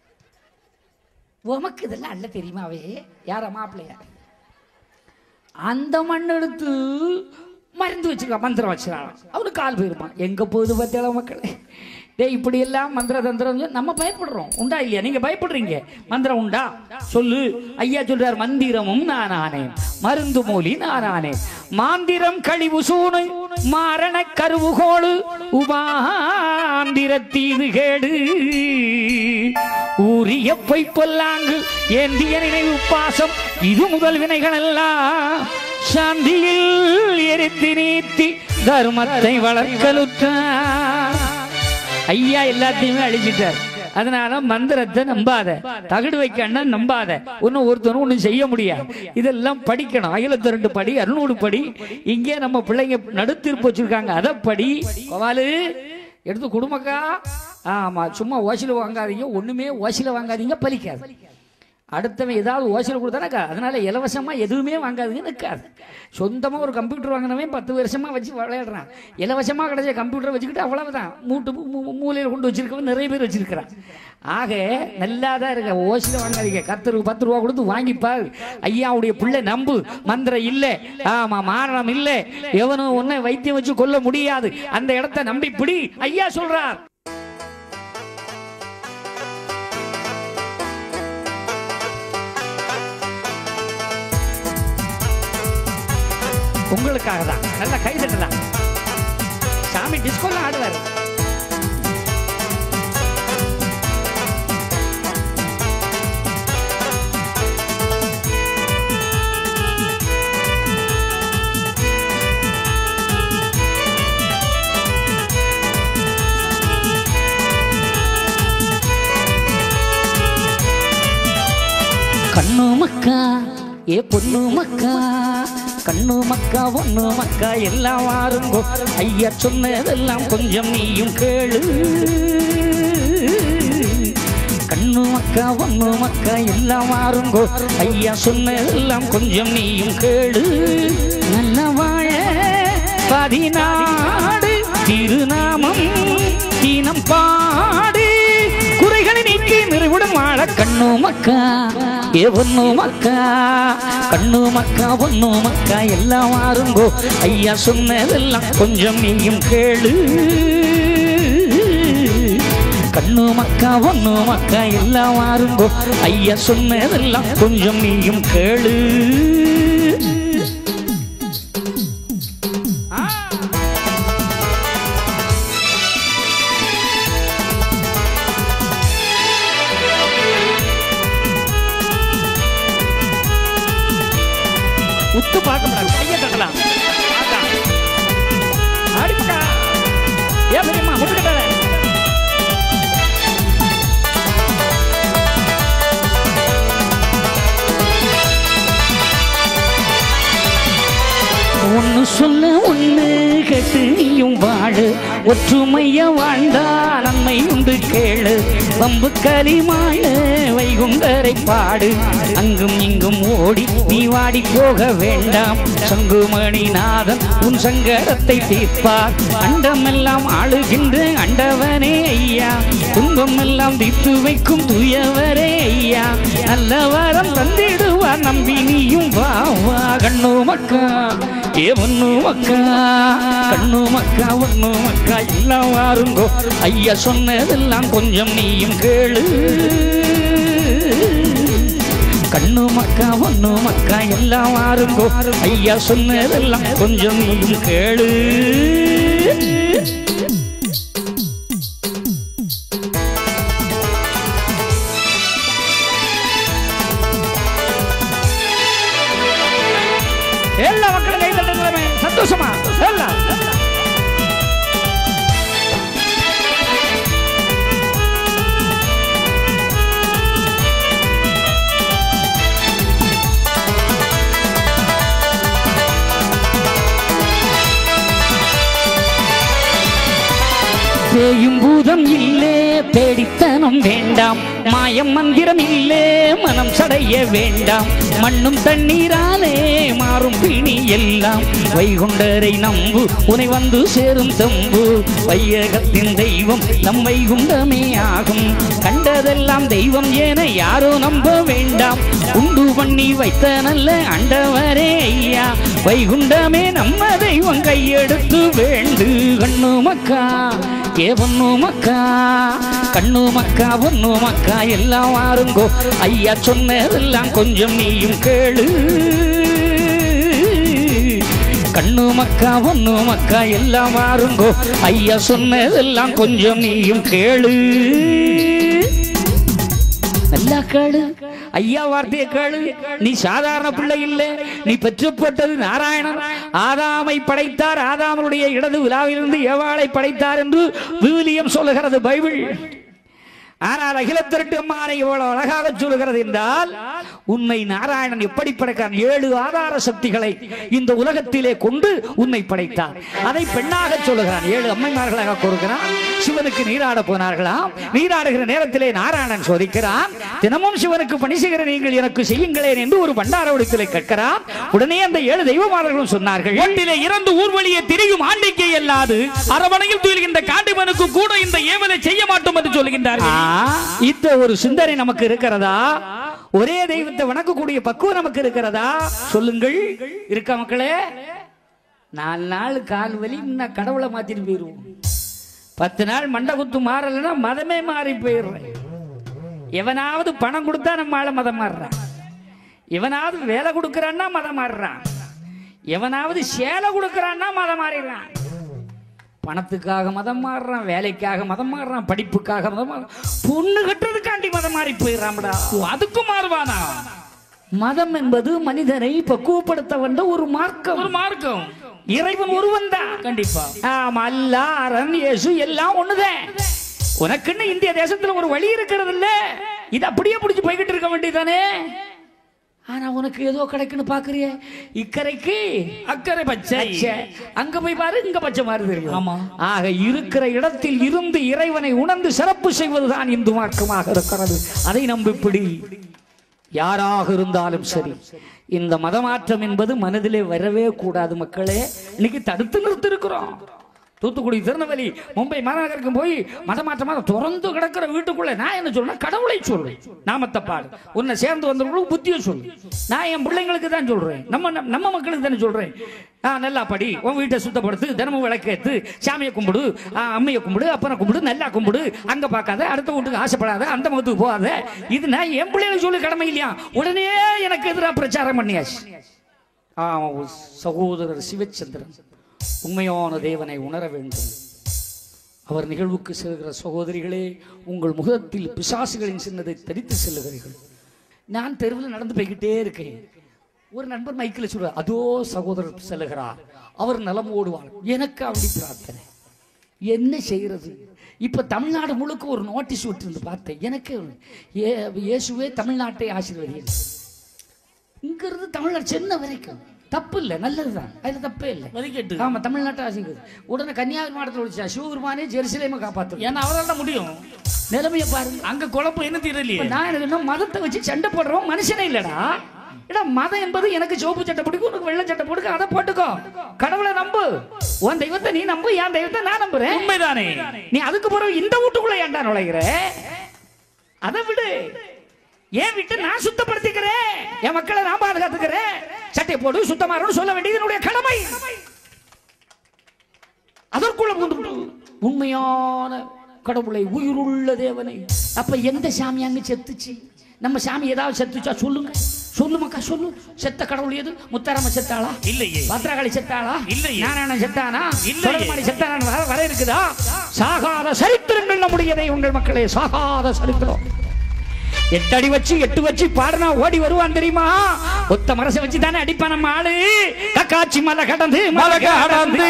Speaker 1: உமக்கு இதெல்லாம் அள்ள தெரியுமாவே யார மாப்பிள்ளையா அந்த மண் எடுத்து மருந்து வச்சிருக்கா மந்திரம் வச்சிருக்கான் அவனுக்கு கால் போயிருப்பான் எங்க போகுது பார்த்தியால மக்களே டேய் இப்படி எல்லாம் மந்திர தந்திரம் சொல்லி நம்ம பயப்படுறோம் உண்டா இல்லையா நீங்க பயப்படுறீங்க மந்திரம் உண்டா சொல்லு ஐயா சொல்றார் மந்திரமும் நானானேன் மருந்து மூலி நானானே மாந்திரம் கழிவு சூனை மாரண கருவுகோடு உமாந்திர தீது கேடு ஊரிய பொய் பொல்லாங்கு ஏந்திய நினைவு பாசம் இது முதல் வினைகள் எல்லாம் சாந்தியில் எரித்து நீத்தி தர்மத்தை வளர்க்கலுற்றார் ஐயா எல்லாத்தையுமே அழிச்சிட்டார் அதனால மந்திரத்தை நம்பாத தகடு வைக்கன்னா நம்பாத ஒன்னும் ஒருத்தனும் ஒன்றும் செய்ய முடியாது இதெல்லாம் படிக்கணும் ஆயிரத்தி ரெண்டு படி அறுநூறு படி இங்கே நம்ம பிள்ளைங்க நடுத்தீர்ப்பு வச்சிருக்காங்க அதை படி கோவாலு எடுத்து குடும்பக்கா ஆமா சும்மா ஓசில வாங்காதீங்க ஒண்ணுமே ஓசில வாங்காதீங்க பலிக்காது அடுத்தவன் ஏதாவது ஓசில கொடுத்தானாக்கா அதனால இலவசமா எதுவுமே வாங்காதுங்க நிற்காது சொந்தமா ஒரு கம்ப்யூட்டர் வாங்கினவன் பத்து வருஷமா வச்சு விளையாடுறான் இலவசமா கிடைச்ச கம்ப்யூட்டரை வச்சுக்கிட்டு அவ்வளவுதான் மூட்டு மூ- மூலையில கொண்டு வச்சிருக்கவன் நிறைய பேர் வச்சிருக்கிறான் ஆக நல்லா தான் இருக்க ஓசில வாங்காதீங்க கத்தருக்கு பத்து ரூபா கொடுத்து வாங்கிப்பாரு ஐயாவுடைய பிள்ளை நம்பு மந்திரம் இல்ல ஆமா மாரணம் இல்ல எவனும் ஒன்னை வைத்தியம் வச்சு கொல்ல முடியாது அந்த இடத்தை நம்பி பிடி ஐயா சொல்றார் உங்களுக்காக தான் நல்லா கை தட்டலாம் சாமி டிஸ்கோலாம் ஆடுவார் கண்ணு மக்கா ஏ பொண்ணு மக்கா கண்ணு மக்கா ஒண்ணு மக்கா எல்லாம் வாருங்கோ ஐயா சொன்னதெல்லாம் கொஞ்சம் நீயும் கேளு
Speaker 2: மக்கா ஒண்ணு மக்கா எல்லாம் மாறுங்கோ ஐயா சொன்னதெல்லாம் கொஞ்சம் நீயும் கேளு நல்ல வாழ பதினாடு திருநாமம் தீனம் பாடு குறைகளை நீக்கி நிறைவுடன் வாழ கண்ணு மக்கா ஏ ஒண்ணு மக்கா கண்ணு மக்கா ஒண்ணு மக்கா எல்லாம் மாறுங்கோ ஐயா சொன்னதெல்லாம் கொஞ்சம் நீயும் கேளு கண்ணு மக்கா ஒண்ணு மக்கா எல்லாம் மாறுங்கோ ஐயா சொன்னதெல்லாம் கொஞ்சம் நீயும் கேளு
Speaker 1: உத்து பார்க்க கூடாது கையை தட்டலாம் அதான். அடிப்பா ஏன் பெரியம்மா முட்டு கட்டாத
Speaker 2: ஒன்னு சொல்ல ஒண்ணு கேட்டு நீயும் வாழு ஒற்றுமைய வாழ்ந்தா நன்மை உண்டு கேளு வம்பு களிமாழ வைகுண்டரை பாடு அங்கும் இங்கும் ஓடி நீ வாடி போக வேண்டாம் சங்குமணி நாதன் உன் சங்கடத்தை தீர்ப்பார் அண்டமெல்லாம் ஆளுகின்ற அண்டவனே ஐயா துன்பம் எல்லாம் தீர்த்து வைக்கும் தூயவரே ஐயா நல்ல வரம் தந்திடுவார் நம்பி நீயும் வா வா கண்ணு மக்கா ஏ ஒண்ணு மக்கா கண்ணு மக்கா ஒண்ணு மக்கா எல்லாம் வாருங்கோ ஐயா சொன்னதெல்லாம் கொஞ்சம் நீயும் கேளு கண்ணு மக்கா ஒண்ணு மக்கா எல்லாம் வாருங்கோ ஐயா சொன்னதெல்லாம் கொஞ்சம் நீயும் கேளு
Speaker 1: எல்லா மக்களும் கை தட்டுங்களே சந்தோஷமா எல்லாம்
Speaker 2: பேயும் பூதம் இல்லே பேடித்தனம் வேண்டாம் மாயம் மந்திரம் இல்லே மனம் சடைய வேண்டாம் மண்ணும் தண்ணீராலே மாறும் பிணி எல்லாம் வைகுண்டரை நம்பு உனை வந்து சேரும் தம்பு வையகத்தின் தெய்வம் நம் வைகுண்டமே ஆகும் கண்டதெல்லாம் தெய்வம் என யாரோ நம்ப வேண்டாம் உண்டு பண்ணி வைத்த நல்ல அண்டவரே ஐயா வைகுண்டமே நம்ம தெய்வம் கையெடுத்து வேண்டு கண்ணு மக்கா ஏ பொண்ணு மக்கா கண்ணு மக்கா பொண்ணு மக்கா எல்லாம் வாருங்கோ ஐயா சொன்னதெல்லாம் கொஞ்சம் நீயும் கேளு கண்ணு மக்கா பொண்ணு மக்கா எல்லாம் வாருங்கோ ஐயா சொன்னதெல்லாம் கொஞ்சம் நீயும் கேளு நல்லா கேளு ஐயா வார்த்தையை கேளு நீ சாதாரண பிள்ளை இல்லை நீ பெற்றுப்பட்டது நாராயணன் ஆதாமை படைத்தார் ஆதாமனுடைய இடது விழாவிலிருந்து ஏவாளை படைத்தார் என்று விவிலியம் சொல்லுகிறது பைபிள் ஆனால் அகிலத்திரட்டு அம்மானை இவ்வளவு அழகாக சொல்லுகிறது என்றால் உன்னை நாராயணன் எப்படி படைக்கிறான் ஏழு ஆதார சக்திகளை இந்த உலகத்திலே கொண்டு உன்னை படைத்தார் அதை பெண்ணாக சொல்லுகிறான் ஏழு அம்மைமார்களாக கொடுக்கிறான் சிவனுக்கு நீராட போனார்களாம் நீராடுகிற நேரத்திலே நாராயணன் சோதிக்கிறான் தினமும் சிவனுக்கு பணி செய்கிற நீங்கள் எனக்கு செய்யுங்களேன் என்று ஒரு பண்டார உடைத்திலே கேட்கிறான் உடனே அந்த ஏழு தெய்வமார்களும் சொன்னார்கள்
Speaker 1: ஒன்றிலே இறந்து ஊர்வழியை திரியும் ஆண்டிக்கை அல்லாது அரவணையில் துயில்கின்ற காண்டிமனுக்கு கூட இந்த ஏவலை செய்ய மாட்டோம் என்று சொல்லுகின்றார்கள்
Speaker 2: ஆ, இந்த ஒரு சிந்தனை நமக்கு இருக்கிறதா ஒரே தெய்வத்தை வணங்கக்கூடிய பக்குவம் நமக்கு இருக்கிறதா சொல்லுங்கள் இருக்கா மக்களே நாலு நாள் கால் வலி இன்னும் கடவுளை மாத்திட்டு போயிருவோம் பத்து நாள் மண்டை குத்து மாறலைன்னா மதமே மாறி போயிடுறேன் எவனாவது பணம் கொடுத்தா நம்ம ஆள மதம் மாறுறான் எவனாவது வேலை கொடுக்கறான்னா மதம் மாறுறான் எவனாவது சேலை கொடுக்கறான்னா மதம் மாறிடுறான் பணத்துக்காக மதம் மாறுறான் வேலைக்காக மதம் மாறுறான் படிப்புக்காக மதம் மாறுறான் பொண்ணு கட்டுறதுக்காண்டி மதம் மாறி போயிடறான்டா
Speaker 1: அதுக்கும் மாறுவானா
Speaker 2: மதம் என்பது மனிதனை பக்குவப்படுத்த வந்த ஒரு மார்க்கம்
Speaker 1: ஒரு மார்க்கம்
Speaker 2: இறைவன் ஒருவன் தான்
Speaker 1: கண்டிப்பா
Speaker 2: ஆமா அல்லா அரண் இயேசு எல்லாம் ஒண்ணுதான் உனக்குன்னு இந்திய தேசத்துல ஒரு வழி இருக்கிறது இல்ல இது அப்படியே பிடிச்சு போய்கிட்டு இருக்க வேண்டியதானே
Speaker 1: ஆனா உனக்கு ஏதோ கிடைக்குன்னு பாக்குறிய இக்கரைக்கு
Speaker 2: அக்கறை பச்சை
Speaker 1: பச்சை. அங்க போய் பாரு இங்க பச்சை மாதிரி தெரியும்
Speaker 2: ஆமா.
Speaker 1: ஆக இருக்கிற இடத்தில் இருந்து இறைவனை உணர்ந்து சிறப்பு செய்வதுதான் இந்து மார்க்கமாக இருக்கிறது அதை நம்பிப்பிடி யாராக இருந்தாலும் சரி இந்த மதமாற்றம் என்பது மனதிலே வரவே கூடாது மக்களே இன்னைக்கு தடுத்து நிறுத்தி இருக்கிறோம் தூத்துக்குடி திருநெல்வேலி மும்பை மாநகருக்கு போய் மதமாற்றமாக திறந்து கிடக்கிற வீட்டுக்குள்ள நான் என்ன சொல்றேன் கடவுளை சொல்றேன் நாமத்தை பாடு உன்னை சேர்ந்து வந்தவங்களுக்கு புத்தியை சொல்லு நான் என் பிள்ளைங்களுக்கு தான் சொல்றேன் நம்ம நம்ம மக்களுக்கு தானே சொல்றேன் ஆ நல்லா படி உன் வீட்டை சுத்தப்படுத்து தினமும் விளக்கேத்து சாமியை கும்பிடு ஆ, அம்மையை கும்பிடு அப்பனை கும்பிடு நல்லா கும்பிடு அங்க பார்க்காத அடுத்த வீட்டுக்கு ஆசைப்படாத அந்த மதத்துக்கு போகாத இது நான் என் பிள்ளைகளுக்கு சொல்லி கடமை இல்லையா உடனே எனக்கு எதிராக பிரச்சாரம் பண்ணியாச்சு ஆ சகோதரர் சிவச்சந்திரன் உண்மையான தேவனை உணர வேண்டும் அவர் நிகழ்வுக்கு செல்கிற சகோதரிகளே உங்கள் முகத்தில் பிசாசுகளின் சின்னதை தரித்து செல்லுகிறீர்கள் நான் தெருவில் நடந்து போய்கிட்டே இருக்கேன் ஒரு நண்பர் மைக்கில் சொல்றார் அதோ சகோதரர் செல்லுகிறார் அவர் நலமோடு வாழும் எனக்கு அப்படி பிரார்த்தனை என்ன செய்யறது இப்ப தமிழ்நாடு முழுக்க ஒரு நோட்டீஸ் விட்டுருந்து பார்த்தேன் எனக்கு ஏ இயேசுவே தமிழ்நாட்டை ஆசீர்வதியது இங்க இருந்து தமிழ்நாடு சென்னை வரைக்கும் தப்பு இல்லை நல்லதுதான் அதுல தப்பே இல்லை
Speaker 2: வரிக்கட்டு
Speaker 1: ஆமா தமிழ்நாட்டை ஆசீர்வதி உடனே கன்னியாகுமரி மாவட்டத்தில் விழிச்சா சிவபெருமானே ஜெருசலேமை காப்பாத்து
Speaker 2: ஏன்னா அவரால் தான் முடியும்
Speaker 1: நிலைமையை பாருங்க
Speaker 2: அங்க குழப்பம் என்ன தெரியலையே
Speaker 1: இப்ப நான் என்ன சொன்னேன், மதத்தை வச்சு சண்டை போடுறவன் மனுஷனே இல்லடா ஏடா மதம் என்பது எனக்கு சிவப்பு சட்டை பிடிக்கும் உனக்கு வெள்ளை சட்டை பிடிக்கும் அதை போட்டுக்கோ கடவுளை நம்பு உன் தெய்வத்தை நீ நம்பு என் தெய்வத்தை நான் நம்புறேன்
Speaker 2: உண்மைதானே
Speaker 1: நீ அதுக்கு பிறகு இந்த வீட்டுக்குள்ள ஏன்டா நுழைகிற அதை விடு ஏன் விட்டு நான் சுத்தப்படுத்திக்கிறேன் என் மக்களை நான் பாதுகாத்துக்கிறேன் சட்டை போடு சுத்தமா இருக்கணும் சொல்ல வேண்டியது என்னுடைய கடமை அதற்குள்ள புகுந்து உண்மையான கடவுளை உயிருள்ள தேவனை அப்ப எந்த சாமி அங்க செத்துச்சு நம்ம சாமி ஏதாவது செத்துச்சா சொல்லுங்க சொல்லு மக்கா சொல்லு செத்த கடவுள் எது முத்தாரம்ம செத்தாளா
Speaker 2: இல்லையே
Speaker 1: பத்ரகாளி செத்தாளா
Speaker 2: இல்லையே.
Speaker 1: நாராயணன் செத்தானா
Speaker 2: இல்லையே.
Speaker 1: சுடலமாணி செத்தானா வர வர இருக்குதா சாகாத சரித்திரங்கள் நம்முடையதை உங்கள் மக்களே சாகாத சரித்திரம் எட்டடி வச்சு எட்டு வச்சு பாடுனா ஓடி வருவான் தெரியுமா ஒத்த மரசை வச்சு தானே அடிப்பான் நம்ம ஆளு கக்காச்சி மலை கடந்து மலை கடந்து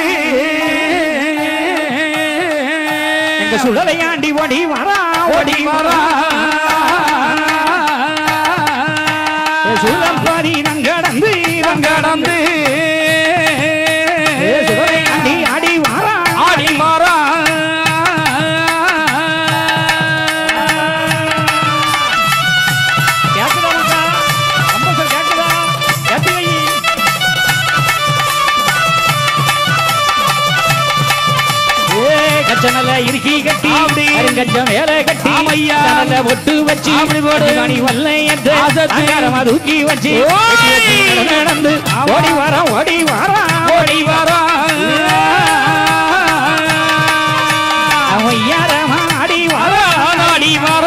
Speaker 1: எங்க சுடலையாண்டி ஓடி வரா ஓடி வரா சுழல் பாரி நங்கடந்து நங்கடந்து சுடலையாண்டி ஆடி வாரா ஆடி வாரா கேக்குதா மக்கா? கம்பல்சரி கேக்குதா? கேட்டு வை. ஏ, கச்சனல இறுக்கி கட்டி அருங்கச்ச மேல கட்டி கனல ஒட்டு வச்சு அப்படி போடு மணி வல்லையத்து அங்காரமா தூக்கி வச்சு வெட்டி வச்சு நடந்து நடந்து ஓடி வர ஓடி வர ஓடி வர ஐயாரமா ஆடி வர ஆடி வர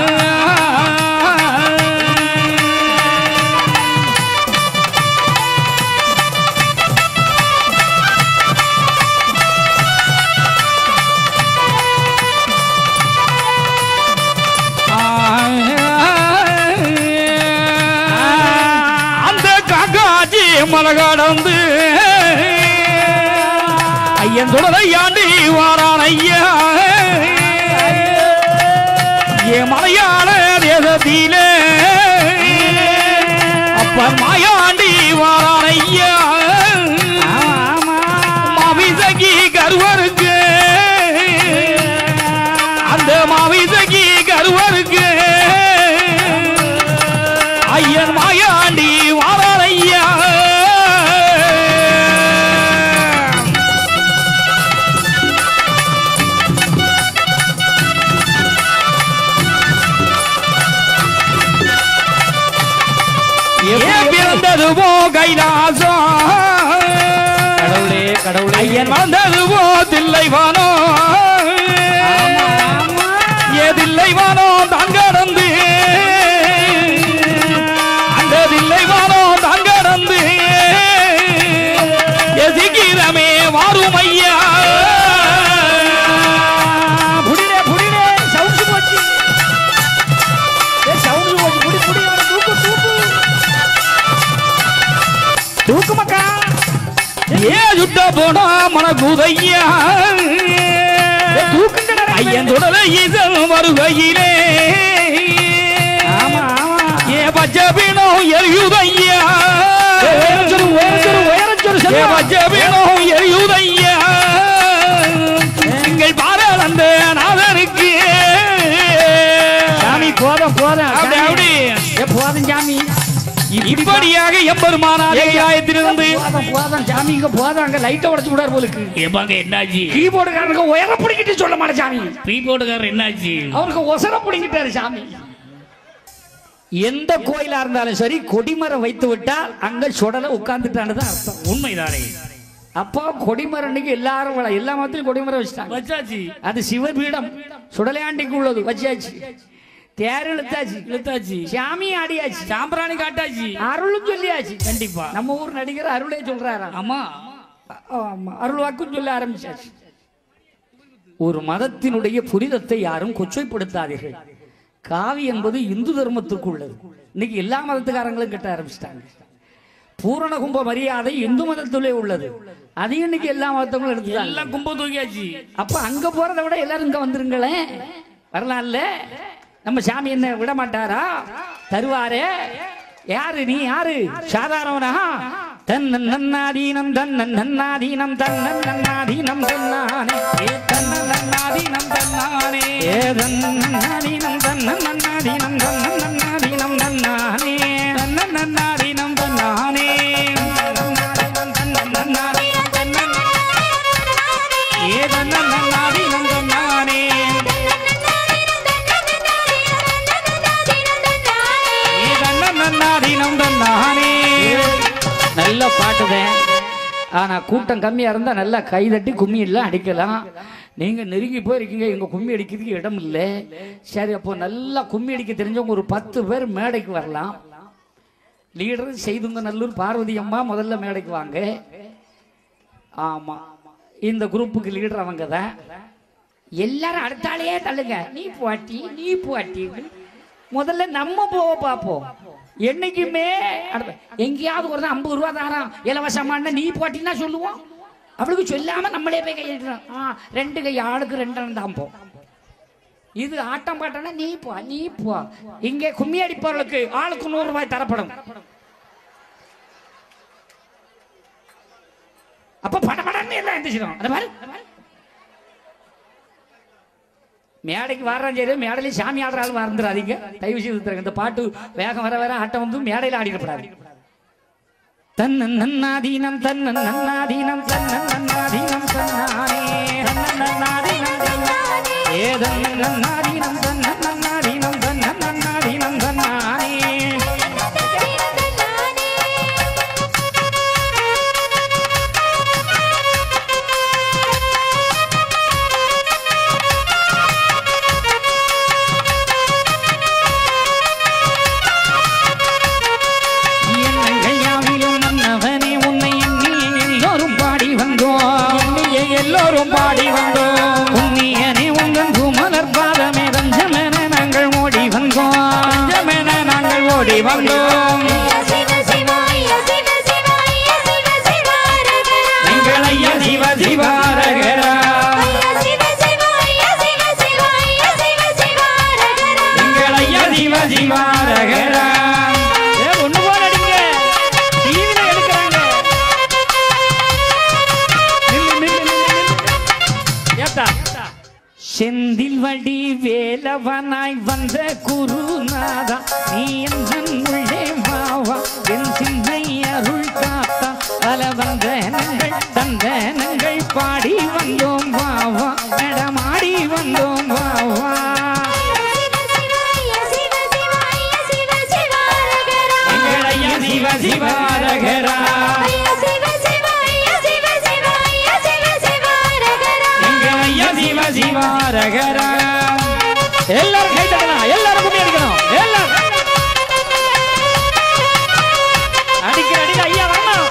Speaker 2: அந்த காக்காச்சி மலை கடந்து ஐயன் தொடரை ஆண்டி வாரான் ஐயா ஏ மலையாள தேசத்திலே அப்பன் மாயாண்டி வாரான் ஐயா மாவிசகி கருவருக்கு அந்த மாவிசகி கருவருக்கு ஐயன் மாயாண்டி வாரான் ஐயா ஏன் பிறந்ததுவோ கைலாசம்
Speaker 1: கடவுளே கடவுளே
Speaker 2: ஐயன் வந்ததுவோ தில்லைவானோ ஏ தில்லைவானோ தான் கடந்து அந்த தில்லைவானோ தான் கடந்து ஏ சீக்கிரமே வாரும் ஐயா
Speaker 1: புடிடே புடிடே சவுண்ட் போச்சு ஏ சவுண்ட் போச்சு புடி புடி அவனை தூக்கு தூக்கு தூக்கு மக்கா
Speaker 2: ஏ சுட்ட போனா மனகுதையா
Speaker 1: தூக்குங்கடா
Speaker 2: ஐயன் தொடல ஈசல் வருகையிலே
Speaker 1: ஆமா ஆமா
Speaker 2: ஏ பச்சை பீனம் எரியுதையா
Speaker 1: உயரச்சொரு உயரச்சொரு உயரச்சொரு செல்வா
Speaker 2: ஜெபினம் எரியுதையா எங்கள் பாராளந்த நாதனுக்கு
Speaker 1: சாமி போதும் போதும்
Speaker 2: அப்படி அப்படி
Speaker 1: ஏ, போதும் சாமி
Speaker 2: இப்படியாக எம்பெருமானாரே ஆயத்திலிருந்து
Speaker 1: போதும் போதும் சாமி இங்க போதும் அங்க லைட்டை உடச்சு விடாரு போலுக்கு
Speaker 2: ஏமாங்க என்னாச்சு
Speaker 1: கீபோர்டுக்காரனுக்கு உயர பிடிக்கிட்டு சொல்ல மாட்டேன் சாமி
Speaker 2: கீபோர்டுக்காரர் என்னாச்சு
Speaker 1: அவருக்கு ஒசர பிடிக்கிட்டாரு சாமி எந்த கோயிலா இருந்தாலும் சரி கொடிமரம் வைத்து விட்டால் அங்க சுடல உட்கார்ந்துட்டான்னு தான் அர்த்தம்
Speaker 2: உண்மைதானே
Speaker 1: அப்போ கொடிமரம் அன்னைக்கு எல்லாரும் வள- எல்லா மதத்திலும் கொடிமரம் வச்சுட்டாங்க
Speaker 2: வச்சாச்சு
Speaker 1: அது சிவபீடம் சுடலையாண்டிக்கு உள்ளது வச்சாச்சு தேர் இழுத்தாச்சு
Speaker 2: இழுத்தாச்சு
Speaker 1: சாமி ஆடியாச்சு
Speaker 2: சாம்பிராணி காட்டாச்சு
Speaker 1: அருளும் சொல்லியாச்சு
Speaker 2: கண்டிப்பா
Speaker 1: நம்ம ஊர் நடிகர் அருளே சொல்றாராம்
Speaker 2: ஆமா
Speaker 1: ஆமா அருள் வாக்கும் சொல்ல ஆரம்பிச்சாச்சு ஒரு மதத்தினுடைய புனிதத்தை யாரும் கொச்சைப்படுத்தாதீர்கள் காவி என்பது இந்து தர்மத்திற்கு உள்ளது இன்னைக்கு எல்லா மதத்துக்காரங்களும் கட்ட ஆரம்பிச்சிட்டாங்க பூரண கும்ப மரியாதை இந்து மதத்திலே உள்ளது அதையும் இன்னைக்கு எல்லா மதத்தவங்களும் எடுத்துட்டாங்க
Speaker 2: எல்லாம் கும்பம் தூக்கியாச்சு
Speaker 1: அப்ப அங்க போறதை விட எல்லாரும் இங்க வந்துருங்களேன் வரலாம்ல நம்ம சாமி என்ன விட மாட்டாரா தருவாரே யாரு நீ யாரு சாதாரணவனா தன்னன் நன்னாதீனம் தன்னன் நன்னாதீனம் தன்னன் நன்னாதீனம் தன்னானே ஏ தன்னன் நன்னாதீனம் தன்னானே ஏ தன்னன் நன்னாதீனம் தன்னன் நன்னாதீனம் தன்னன் நன்னாதீனம் தன்னானே தன்னன் நன்னாதீனம் தன்னானே தன்னன் நன்னாதீனம் தன்னன் ஏ தன்னன் நன்னாதீனம் தன்னானே ஏ தன்னன் நன்னாதீனம் தன்னானே நல்ல பாட்டுதான் ஆனா கூட்டம் கம்மியா இருந்தா நல்லா கை தட்டி கும்மி எல்லாம் அடிக்கலாம் நீங்க நெருங்கி போயிருக்கீங்க எங்க கும்மி அடிக்கிறதுக்கு இடம் இல்லை சரி அப்போ நல்லா கும்மி அடிக்க தெரிஞ்சவங்க ஒரு பத்து பேர் மேடைக்கு வரலாம் லீடர் செய்துங்க நல்லூர் பார்வதி அம்மா முதல்ல மேடைக்கு வாங்க ஆமா இந்த குரூப்புக்கு லீடர் அவங்க தான் எல்லாரும் அடுத்தாலேயே தள்ளுங்க நீ போட்டி நீ போட்டி முதல்ல நம்ம போக பார்ப்போம் என்னைக்குமே அடுத்த- எங்கேயாவது ஒரு தான் ஐம்பது ரூபா தாரான் இலவசமான நீ போட்டின்னா சொல்லுவோம் அவளுக்கு சொல்லாம நம்மளே போய் கையிடுறோம் ஆ ரெண்டு கை ஆளுக்கு ரெண்டு தான் போ இது ஆட்டம் பாட்டம்னா நீ போ நீ போ இங்கே கும்மி அடிப்பவர்களுக்கு ஆளுக்கு நூறு ரூபாய் தரப்படும் அப்ப படபடன்னு எல்லாம் எந்திரிச்சிடும் அது பாரு மேடைக்கு வர்றான் சரி மேடையில சாமி ஆடுற ஆள் மறந்துடாதீங்க தயவு செய்து தருங்க இந்த பாட்டு வேகம் வர வர ஆட்டம் வந்து மேடையில ஆடிடப்படாது தன்னன் நன்னாதீனம் தன்னன் நன்னாதீனம் தன்னன் நன்னாதீனம் தன்னானே தன்னன் நன்னாதீனம் தன்னானே ஏ தன்னன் நன்னாதீனம் தன்னன் நன்னாதீனம் தன்னன் நன்னாதீனம் தன்னானே எண்ணங்கள் யாவிலும் மன்னவனே உன்னை எண்ணி எல்லோரும் பாடி வந்தோம் எண்ணிய எல்லோரும் பாடி வந்தோம் உன்னியனே உங்கள் குமலர் பாதமே ரஞ்சமென நாங்கள் ஓடி வந்தோம் ரஞ்சமென நாங்கள் ஓடி வந்தோம் எங்கள் ஐயா சிவ சிவாரகரா எங்கள் ஐயா சிவ சிவாரகரா ஏ, ஒண்ணு போல அடிங்க டிவில எடுக்கிறாங்க நில்லு, நில்லு, நில்லு, நில்லு. ஏத்தா. செந்தில் வடி வேலவனாய் வந்த குருநாதா நீ எந்தன் உள்ளே வாவா என் சிந்தை அருள் காத்தா பல வந்தனங்கள் தந்தனங்கள் பாடி வந்தோம் வாவா நடமாடி வந்தோம் வாவா எங்கள் ஐயா சிவ சிவாரகரா எங்கள் ஐயா சிவ சிவாரகரா எல்லாரும் கை தட்டலாம் எல்லாரும் கும்மி அடிக்கணும் எல்லாரும் அடிக்கிற அடியில் ஐயா வரணும்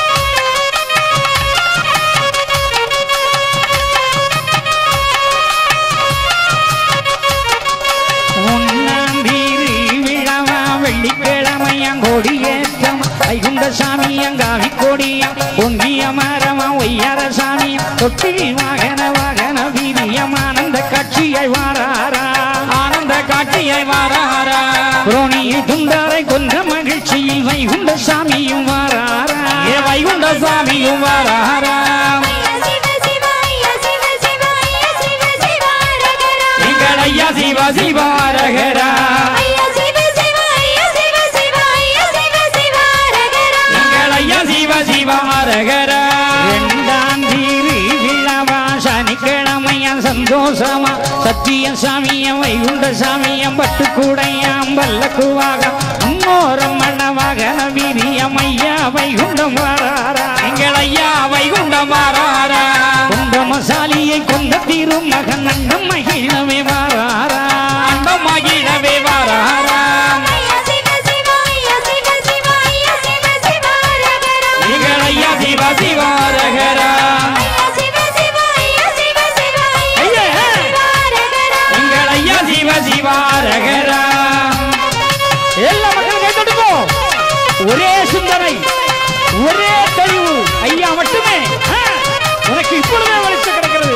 Speaker 1: ஒன்னாம் வீரி விழாவா வெள்ளிக்கிழமையாங்கோடி ஏற்றம் வைகுண்ட சாமியங்காவி கொடியம் பொங்கிய மரமா ஒய்யார சாமியம் தொட்டில் வாகன வாகன வீரியம் ஆனந்த காட்சியை வாராரா ஆனந்த காட்சியை வாராரா புரோணியை துண்டாரை கொன்ற மகிழ்ச்சி
Speaker 2: வைகுண்ட சாமியும் வாராரா ஏ வைகுண்ட சாமியும் வாராரா
Speaker 4: சிவ சிவ ஐயா சிவ சிவ ஐயா சிவ சிவ அரகரா
Speaker 2: எங்கள் ஐயா சிவ சிவாரகரா
Speaker 4: ஐயா சிவ சிவ ஐயா சிவ சிவ ஐயா சிவ சிவ அரகரா
Speaker 2: எங்கள் ஐயா சிவ சிவாரகரா ரெண்டாம் தீரி விழாவா சனிக்கிழமையாம் சந்தோஷமா சத்திய சாமியம் வைகுண்ட சாமியம் பட்டுக்கூடையாம் வல்லக்குவாக முன்னோரம் மன்னவாகன வீரியம் ஐயா வைகுண்டம் வாராரா எங்கள் ஐயா வைகுண்டம் வாராரா குண்டமசாலியை கொண்ட தீரும் மகன் அண்டம் மகிழவே வாராரா அண்டம் மகிழவே வாராரா
Speaker 4: ஐயா சிவ சிவ ஐயா சிவ சிவ ஐயா சிவ சிவ அரகரா
Speaker 2: எங்கள் ஐயா சிவ சிவாரகரா
Speaker 4: ஐயா சிவ சிவ ஐயா சிவ சிவ ஐயா
Speaker 2: ஐயா.
Speaker 4: சிவ அரகரா
Speaker 2: எங்கள் ஐயா சிவ சிவாரகரா எல்லா மக்களும் கை தட்டுப்போம் ஒரே சிந்தனை ஒரே தெளிவு ஐயா மட்டுமே ஆ, உனக்கு இப்பொழுதே வலிச்சு கிடக்கிறது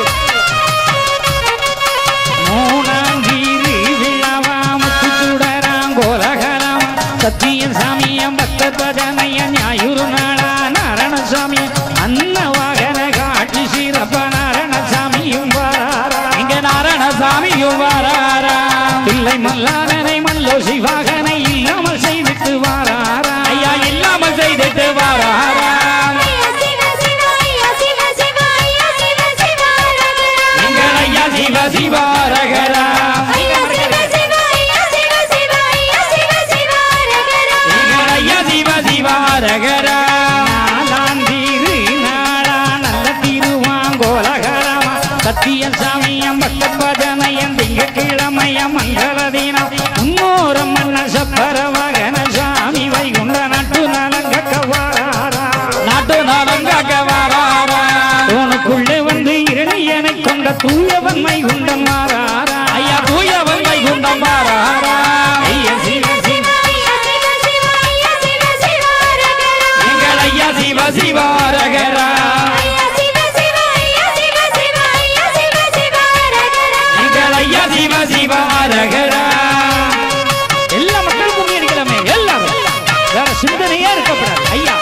Speaker 2: மூணாம் வீரி விழாவா முத்து சுடராம் கோலகரம் சத்தியம் சாமியம் பக்த பதனைய ஞாயிறு நாளா நாராயணசாமி அன்ன வாகன காட்சி சிறப்ப நாராயணசாமியும் வாராரா இங்க நாராயணசாமியும் வாராரா பிள்ளை மல்லாதனை மல்லோ சிவாகனை இல்லாமல் செய்துட்டு வாராரா ஐயா இல்லாமல் செய்துட்டு வாராரா
Speaker 4: ஐயா சிவ சிவ ஐயா சிவ சிவ ஐயா சிவ சிவ அரகரா
Speaker 2: எங்கள் ஐயா சிவ சிவாரகரா
Speaker 4: ஐயா சிவ சிவ ஐயா சிவ சிவ ஐயா சிவ சிவ அரகரா
Speaker 2: எங்கள் ஐயா சிவ சிவாரகரா நாலாந்தீரு நாளா நல்ல திருவாங்கோலகரமா சத்திய சாமியம் பக்த பதனயம் திங்கக்கிழமயம் மங்கள தினம் முன்னோரம் மன்ன சப்பர வாகன சாமி வைகுண்ட நாட்டு நலங்கக்க வாராரா நாட்டு நலங்கக்க வாராரா உனக்குள்ளே வந்து இரணியனை கொண்ட தூயவன் வைகுண்டம் மாறாரா ஐயா தூயவன் வைகுண்டம் மாறாரா ஐயா சிவ சிவ
Speaker 4: ஐயா சிவ சிவ ஐயா சிவ சிவ அரகரா
Speaker 2: எங்கள் ஐயா சிவ சிவாரகரா
Speaker 4: ஐயா சிவ சிவ ஐயா சிவ சிவ ஐயா சிவ சிவ அரகரா
Speaker 2: எங்கள் ஐயா சிவ சிவாரகரா எல்லா மக்களும் கும்மி அடிக்கலாமே எல்லாரும் வேற சிந்தனையே இருக்கப்படாது ஐயா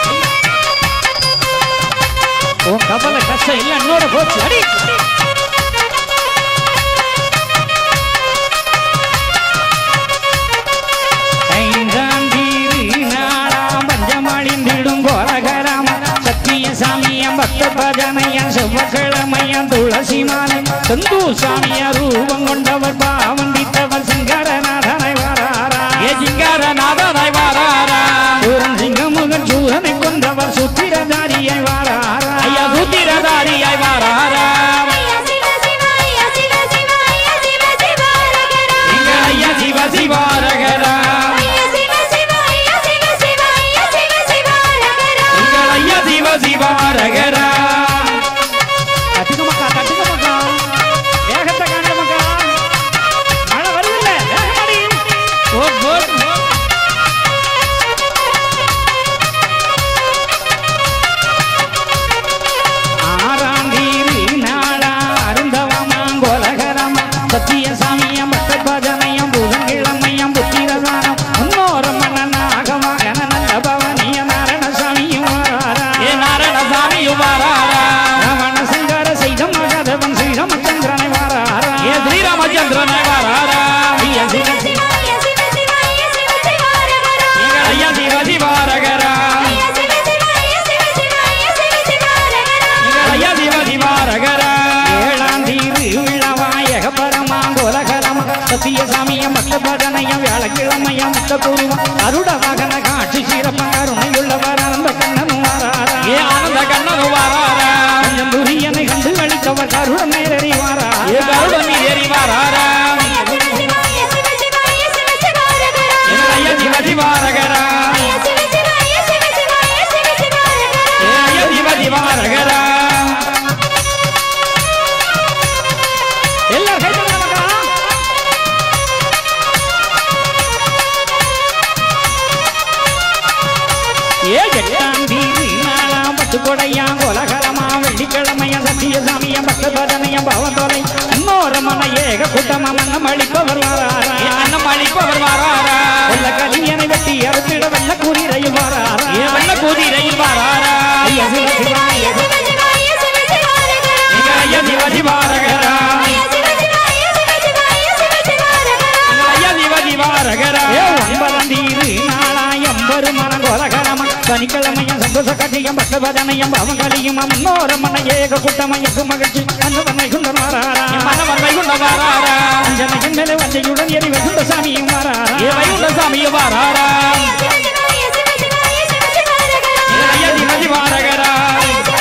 Speaker 2: உன் கவலை கஷ்டம் எல்லாம் என்னோட போச்சு அடி ஐந்தாம் தீரு நாளாம் பஞ்சமழிந்திடும் கோலகராம சத்திய சாமியம் பக்த பஜனையம் செவ்வக்கிழமையம் துளசி மாலை சந்து சாமிய ரூபம் கொண்டவர் பாவம் வித்தவர் சிங்காரநாதனை வாராரா ஏ சிங்காரநாதனை வாராரா சூரன் சிங்கமுகன் சூரனை கொண்டவர் சுத்திரதாரியை வாராரா ஐயா சுத்திரதாரியை வாராரா
Speaker 4: ஐயா சிவ சிவ ஐயா சிவ சிவ ஐயா சிவ சிவ அரகரா
Speaker 2: எங்க ஐயா சிவ சிவாரகரா
Speaker 4: ஐயா சிவ சிவ ஐயா சிவ சிவ ஐயா சிவ சிவ அரகரா
Speaker 2: எங்கள் ஐயா சிவ சிவாரகரா தட்டுக்க மக்கா தட்டுக்க மக்கா வேகத்தை காண்க மக்கா மழை வருதில்ல வேகமாடி ஓட் ஓட் ஆறாம் தீரி நாளா அருந்தவமாங்கோலகரமா சத்திய சாமியம் பக்த பஜனையம் புதன்கிழமையம் புத்திரதானம் முன்னோரம் மன்னனாகமாக நல்ல பவனிய நாராயணசாமியும் வாராரா ஏ நாராயணசாமியும் வாராரா ரமண சங்கர செய்த மகதவன் ஸ்ரீராமச்சந்திரனை வாராரா ஏ ஸ்ரீராமச்சந்திரனை வாராரா ஐயா சிவ
Speaker 4: சிவ ஐயா சிவ சிவ ஐயா சிவ சிவ அரகரா
Speaker 2: எங்கள் ஐயா சிவ சிவாரகரா
Speaker 4: ஐயா சிவ சிவ ஐயா சிவ சிவ ஐயா சிவ சிவ அரகரா
Speaker 2: எங்கள் ஐயா சிவ சிவாரகரா ஏழாம் தீரு விழாவாயக பரமாங்கோலகரமா சத்திய சாமியம் பக்த பஜனையம் வியாழக்கிழமையம் முத்த குருவம் அருட வாகன காட்சி சிறப்ப கருணையுள்ளவர் ஆனந்த கண்ணன் வாராரா ஏ ஆனந்த கண்ணன் வாராரா கொஞ்சம் துரியனை கண்டு அளித்தவர் கருடம் நேரறி வாராரா ஏ கருடம் நேரறி வாராரா
Speaker 4: சிவ சிவ ஐயா சிவ சிவ ஐயா சிவ சிவ அரகரா
Speaker 2: எங்கள் ஐயா சிவ சிவாரகரா
Speaker 4: ஐயா சிவ சிவ ஐயா சிவ சிவ ஐயா சிவ சிவ அரகரா
Speaker 2: ஏ ஐயா சிவ சிவாரகரா எல்லாரும் கை தட்டுங்க மக்கா. ஏ எட்டாம் தீரி நாலாம் பத்து கொடையாம் கோலகலமா வெள்ளிக்கிழமையம் சத்திய சாமியம் பக்த பதனையம் பவந்தோலை அன்னோரமன ஏக கூட்டமா மன்னம் அளிப்பவர் வாராரா அன்னம் அளிப்பவர் வாராரா வெள்ள கலியனை வெட்டி அறுத்திட வெள்ள கூறிரையும் குதிரையில் வாராரா
Speaker 5: ஏ வெள்ள குதிரையில் வாராரா
Speaker 2: ஐயா சிவ சிவா ஐயா சிவ
Speaker 5: எங்க ஐயா சிவாஜி வாரகரா எங்க ஐயா சிவாஜி வாரகரா
Speaker 2: ஏ ஒன்பதாம் தீரு நாளாய் எம்பரு மனம் கொலகரம சனிக்கிழமையும் சந்தோஷ கட்டியம் பக்தபதனையும் அவங்களையும் முன்னோரமன ஏக கூட்டமையக்கு மகிழ்ச்சி அந்த தன்னை குண்ட மாறாரா
Speaker 5: மன்னவர் வைகுண்ட வாராரா
Speaker 2: அஞ்சனையின் மேலே வஞ்சையுடன் எரி வைகுண்ட சாமியும் மாறாரா
Speaker 5: ஏ வைகுண்ட சாமிய வாராரா எங்க ஐயா சிவாஜி வாரகரா எங்க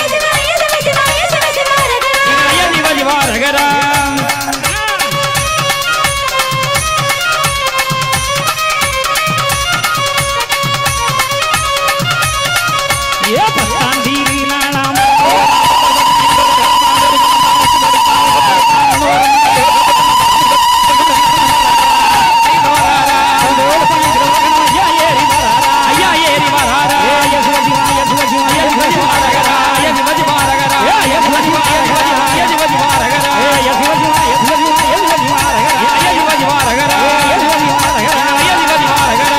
Speaker 5: ஐயா சிவாஜி வாரகரா
Speaker 2: ஏ பத்தாம் தீரு நாளாம் ஐயா ஏறி வராரா
Speaker 5: ஐயா ஏறி வாராரா
Speaker 2: ஏ ஐயா சிவசிவா ஐயா சிவசிவா ஐயா
Speaker 5: சிவாஜி வாரகரா ஐயா சிவாஜி வாரகரா
Speaker 2: ஏ ஐயா சிவசிவா ஐயா சிவசிவா
Speaker 5: ஐயா சிவாஜி வாரகரா
Speaker 2: ஏ ஐயா சிவசிவா ஐயா சிவசிவா ஐயா சிவசிவா
Speaker 5: ஐயா சிவாஜி வாரகரா
Speaker 2: ஐயா சிவசிவா
Speaker 5: ஐயா சிவாஜி வாரகரா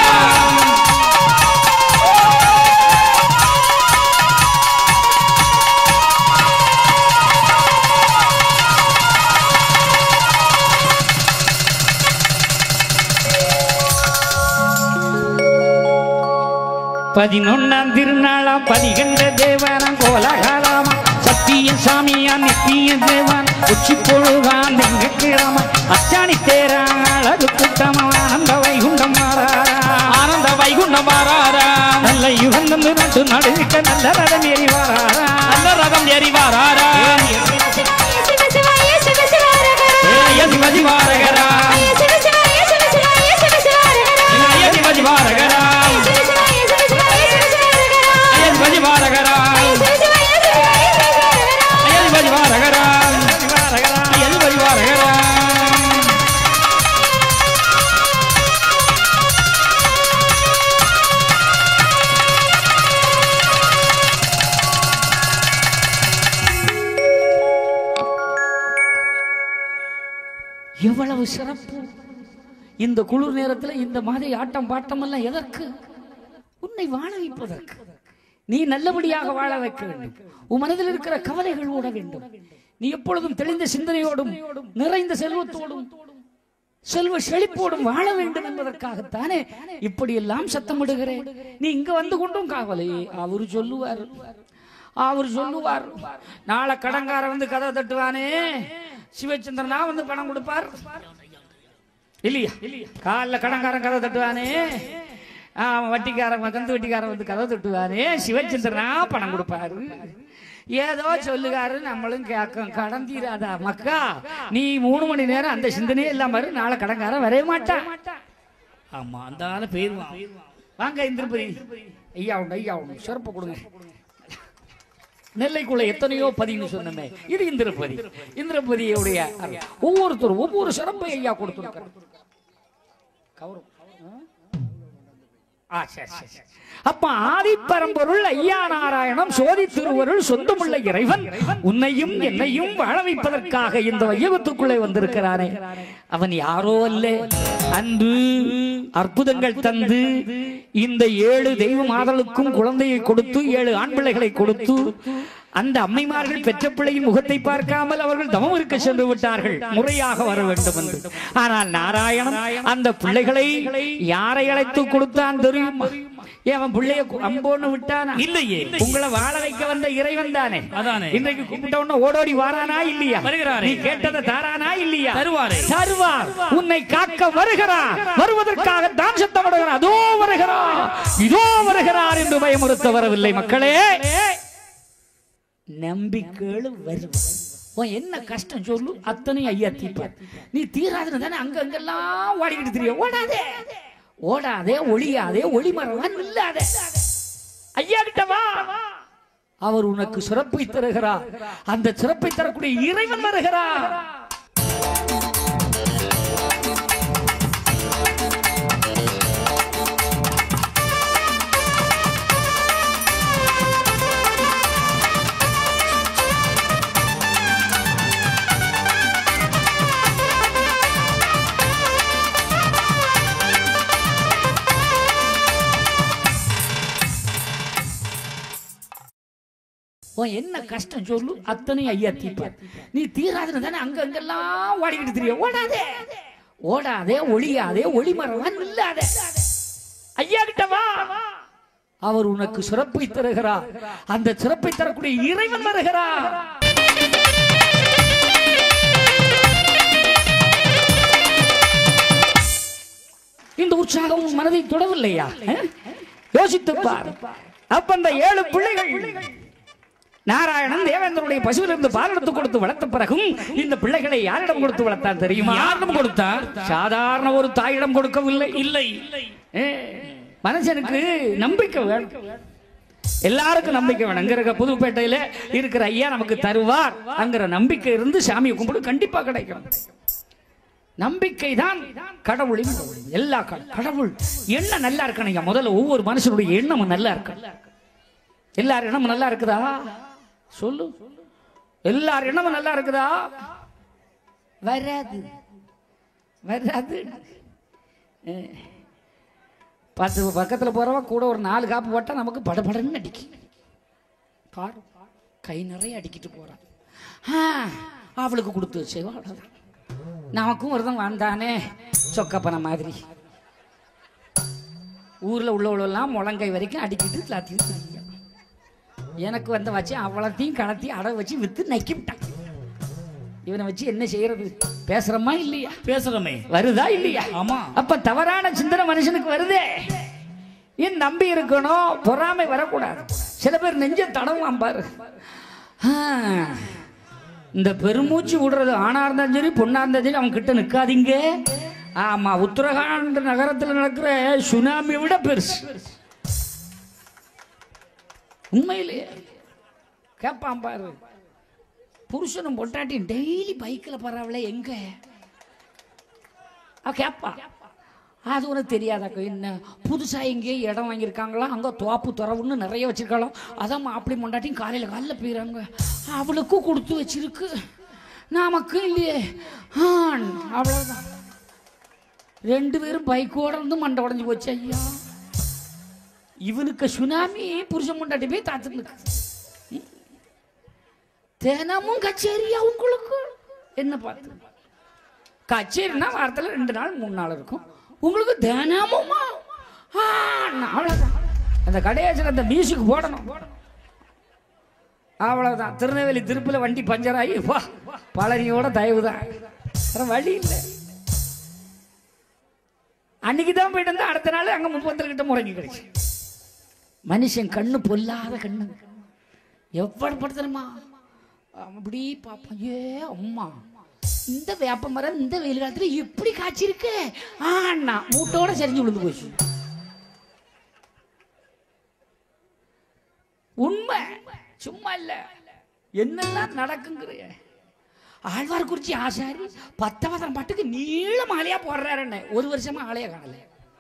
Speaker 2: பதினொன்னாம் திருநாளாம் பதிகண்ட தேவானம் கோலகாலாமா சத்திய சாமியா நித்திய தேவான் உச்சி பொழுதான் திங்கக்கிழமை அச்சாணி தேரா அழகு கூட்டமா ஆனந்த வைகுண்டம் மாறாரா
Speaker 5: ஆனந்த வைகுண்டம் வாராரா
Speaker 2: நல்ல யுகந்தம் நட்டு நடுவிக்க நல்ல ரதம் ஏறி வாராரா
Speaker 5: அந்த ரதம் ஏறி வாராரா ஏ ஐயா சிவாஜி வாரகரா எங்க ஐயா சிவாஜி வாரகரா ஐயா சிவாஜி வாரகரா ஐயா சிவாஜி வாரகரா ஐயா சிவாஜி வாரகரா
Speaker 2: எவ்வளவு சிறப்பு இந்த குளிர் நேரத்தில் இந்த மாதிரி ஆட்டம் பாட்டம் எல்லாம் எதற்கு உன்னை வாழ வைப்பதற்கு நீ நல்லபடியாக வாழ வைக்க வேண்டும் உன் மனதில் இருக்கிற கவலைகள் ஓட வேண்டும் நீ எப்பொழுதும் தெளிந்த சிந்தனையோடும் நிறைந்த செல்வத்தோடும் செல்வ செழிப்போடும் வாழ வேண்டும் என்பதற்காகத்தானே இப்படி எல்லாம் சத்தமிடுகிறேன் நீ இங்க வந்து கொண்டும் காவலே அவரு சொல்லுவார் அவர் சொல்லுவார் நாளை கடங்கார வந்து கதை தட்டுவானே சிவச்சந்திரனா வந்து பணம் கொடுப்பார் இல்லையா காலைல கடங்காரன் கதை தட்டுவானே ஆ, வட்டிக்காரன் கந்து வட்டிக்காரன் வந்து கதை தட்டுவானே சிவச்சந்திரனா பணம் கொடுப்பாரு ஏதோ சொல்லுகாரு நம்மளும் கேட்கும் கடன் தீராதா மக்கா நீ மூணு மணி நேரம் அந்த சிந்தனையே இல்லாம இரு, நாளை கடங்காரன் வரவே மாட்டான் ஆமா அந்த ஆளு போயிருவான் வாங்க இந்திரபதி ஐயா உண்டு ஐயா உண்டு சிறப்பு கொடுங்க நெல்லைக்குள்ள எத்தனையோ பதின்னு சொன்னமே இது இந்திரபதி இந்திரபதியுடைய அருள். ஒவ்வொருத்தரும் ஒவ்வொரு சிறப்பை ஐயா கொடுத்திருக்கிறார் கௌரவம் ஆ, சரி, சரி, சரி. அப்ப ஆதிப்பரம்பொருள் ஐயா நாராயணம் சோதி திருவருள் சொந்தமுள்ள இறைவன் உன்னையும் என்னையும் வாழ வைப்பதற்காக இந்த வையகத்துக்குள்ளே வந்திருக்கிறானே அவன் யாரோ அல்ல அன்று அற்புதங்கள் தந்து இந்த ஏழு தெய்வ மாதலுக்கும் குழந்தையை கொடுத்து ஏழு ஆண் பிள்ளைகளை கொடுத்து அந்த அம்மைமார்கள் பெற்ற பிள்ளையின் முகத்தை பார்க்காமல் அவர்கள் தவம் இருக்க சென்று விட்டார்கள் முறையாக வர வேண்டும் என்று ஆனால் நாராயணன் அந்த பிள்ளைகளை யாரை அழைத்து கொடுத்தான் தெரியுமா ஏன் அவன் பிள்ளைய கு- அம்போன்னு விட்டானா
Speaker 5: இல்லையே.
Speaker 2: உங்களை வாழ வைக்க வந்த இறைவன் தானே
Speaker 5: அதானே.
Speaker 2: இன்றைக்கு கூப்பிட்ட உடனே ஓடோடி வாரானா இல்லையா
Speaker 5: வருகிறாரே.
Speaker 2: நீ கேட்டதை தாரானா இல்லையா
Speaker 5: தருவாரே.
Speaker 2: தருவார் உன்னை காக்க வருகிறார் வருவதற்காக தான் சத்தம் விடுகிறார் அதோ வருகிறார் இதோ வருகிறார் என்று பயமுறுத்த வரவில்லை மக்களே நம்பிக்கைகள் வருவார் உன் என்ன கஷ்டம் சொல்லு அத்தனை ஐயா தீப்பார் நீ தீராதுன்னு தானே அங்க அங்கெல்லாம் ஓடிக்கிட்டு தெரிய ஓடாதே ஓடாதே ஒளியாதே ஒளிமரவான் இல்லாதே ஐயா கிட்ட வா அவர் உனக்கு சிறப்பை தருகிறார் அந்த சிறப்பை தரக்கூடிய இறைவன் வருகிறார்
Speaker 1: உன் என்ன கஷ்டம் சொல்லு அத்தனையும் ஐயா தீப்பார் நீ தீராதுன்னு தானே அங்க அங்கெல்லாம் ஓடிக்கிட்டு தெரிய ஓடாதே ஓடாதே ஒளியாதே ஒளிமரவா நில்லாதே ஐயா கிட்ட வா அவர் உனக்கு சிறப்பை தருகிறார் அந்த சிறப்பை தரக்கூடிய இறைவன் வருகிறார் இந்த உற்சாகம் உன் மனதை தொடவில்லையா அஹ்? யோசித்துப் பார் அப்ப அந்த ஏழு பிள்ளைகள் நாராயணன் தேவேந்திரனுடைய பசுவிலிருந்து பால் எடுத்து கொடுத்து வளர்த்த பிறகும் இந்த பிள்ளைகளை யாரிடம் கொடுத்து வளர்த்தான் தெரியுமா
Speaker 2: யாரிடம் கொடுத்தா
Speaker 1: சாதாரண ஒரு தாயிடம் கொடுக்கவில்லை இல்லை ஏ, மனுஷனுக்கு நம்பிக்கை வேணும் எல்லாருக்கும் நம்பிக்கை வேணும் அங்க இருக்க புதுப்பேட்டையில இருக்கிற ஐயா நமக்கு தருவார் அங்கிற நம்பிக்கை இருந்து சாமியை கும்பிடு கண்டிப்பா கிடைக்கும் நம்பிக்கை தான் கடவுளின் எல்லா க- கடவுள் எண்ணம் நல்லா இருக்கணுங்க முதல்ல ஒவ்வொரு மனுஷனுடைய எண்ணமும் நல்லா இருக்கு எல்லார் எண்ணமும் நல்லா இருக்குதா சொல்லு எல்லார் எண்ணமும் நல்லா இருக்குதா வராது வராது அஹ். பத்து பக்கத்துல போறவ கூட ஒரு நாலு காப்பு போட்டா நமக்கு படபடன்னு அடிக்கும் பாரு கை நிறைய அடிக்கிட்டு போறான் ஆ, அவளுக்கு கொடுத்து வச்சு அவ்வளவுதான் நமக்கும் ஒருத்தன் வந்தானே சொக்கப்பன மாதிரி ஊர்ல உள்ளவளெல்லாம் முழங்கை வரைக்கும் அடிக்கிட்டு எல்லாத்தையும் திரியும். எனக்கு வந்த வச்சு அவ்வளோத்தையும் கடத்தி அடை வச்சு வித்து நக்கி விட்டான் இவனை வச்சு என்ன செய்யறது பேசுறோமா இல்லையா
Speaker 2: பேசுறமே
Speaker 1: வருதா இல்லையா
Speaker 2: ஆமா
Speaker 1: அப்ப தவறான சிந்தனை மனுஷனுக்கு வருதே ஏன் நம்பி இருக்கணும் பொறாமை வரக்கூடாது சில பேர் நெஞ்ச தடவாம் பாரு ஆ, இந்த பெருமூச்சு விடுறது ஆணா இருந்தாலும் சரி பொண்ணா இருந்தாலும் சரி அவன் கிட்ட நிக்காதீங்க ஆமா உத்தரகாண்ட் நகரத்துல நடக்கிற சுனாமி விட பெருசு உண்மையிலேயே கேட்பான் பாரு புருஷனும் பொட்டாட்டியும் டெய்லி பைக்கில் பரவாயில்ல எங்க அவ கேட்பா அது உனக்கு தெரியாதாக்கா என்ன புதுசாக எங்கேயோ இடம் வாங்கியிருக்காங்களா அங்கே தோப்பு துறவுன்னு நிறைய வச்சிருக்காளாம் அதான் மாப்பிள்ளை முண்டாட்டியும் காலையில் காலையில் போயிறாங்க அவளுக்கும் கொடுத்து வச்சிருக்கு நமக்கு இல்லையே ஆண் அவ்வளோதான் ரெண்டு பேரும் பைக்கோட இருந்து மண்டை உடஞ்சி போச்சு ஐயா இவனுக்கு சுனாமி புருஷன் முண்டாட்டி போய் தாத்துனுக்கு தினமும் கச்சேரியா உங்களுக்கு என்ன பார்த்து கச்சேரினா வாரத்தில் ரெண்டு நாள் மூணு நாள் இருக்கும் உங்களுக்கு தினமுமா ஆ, நான் அவ்வளவுதான் அந்த கடையாச்சில் அந்த மியூசிக் போடணும் அவ்வளவுதான் திருநெல்வேலி திருப்பில் வண்டி பஞ்சர் ஆகி வா பழனியோட தயவு தான் வேற வழி இல்லை அன்னைக்கு தான் போயிட்டு இருந்தா அடுத்த நாள் அங்கே முப்பத்தல் கிட்ட முடங்கி கிடைச்சு மனுஷன் கண்ணு பொல்லாத கண்ணு எவ்வளவு படுத்தணுமா அப்படி பாப்பா ஏ அம்மா இந்த வேப்ப மரம் இந்த வெயில் காலத்துல எப்படி காய்ச்சிருக்கு ஆனா மூட்டோட சரிஞ்சு விழுந்து போச்சு உண்மை சும்மா இல்ல என்னெல்லாம் நடக்குங்கிற ஆழ்வார்குறிச்சி ஆசாரி பத்தவதம் பாட்டுக்கு நீள மாலையா போடுறாருன்னு ஒரு வருஷமா ஆளைய காணல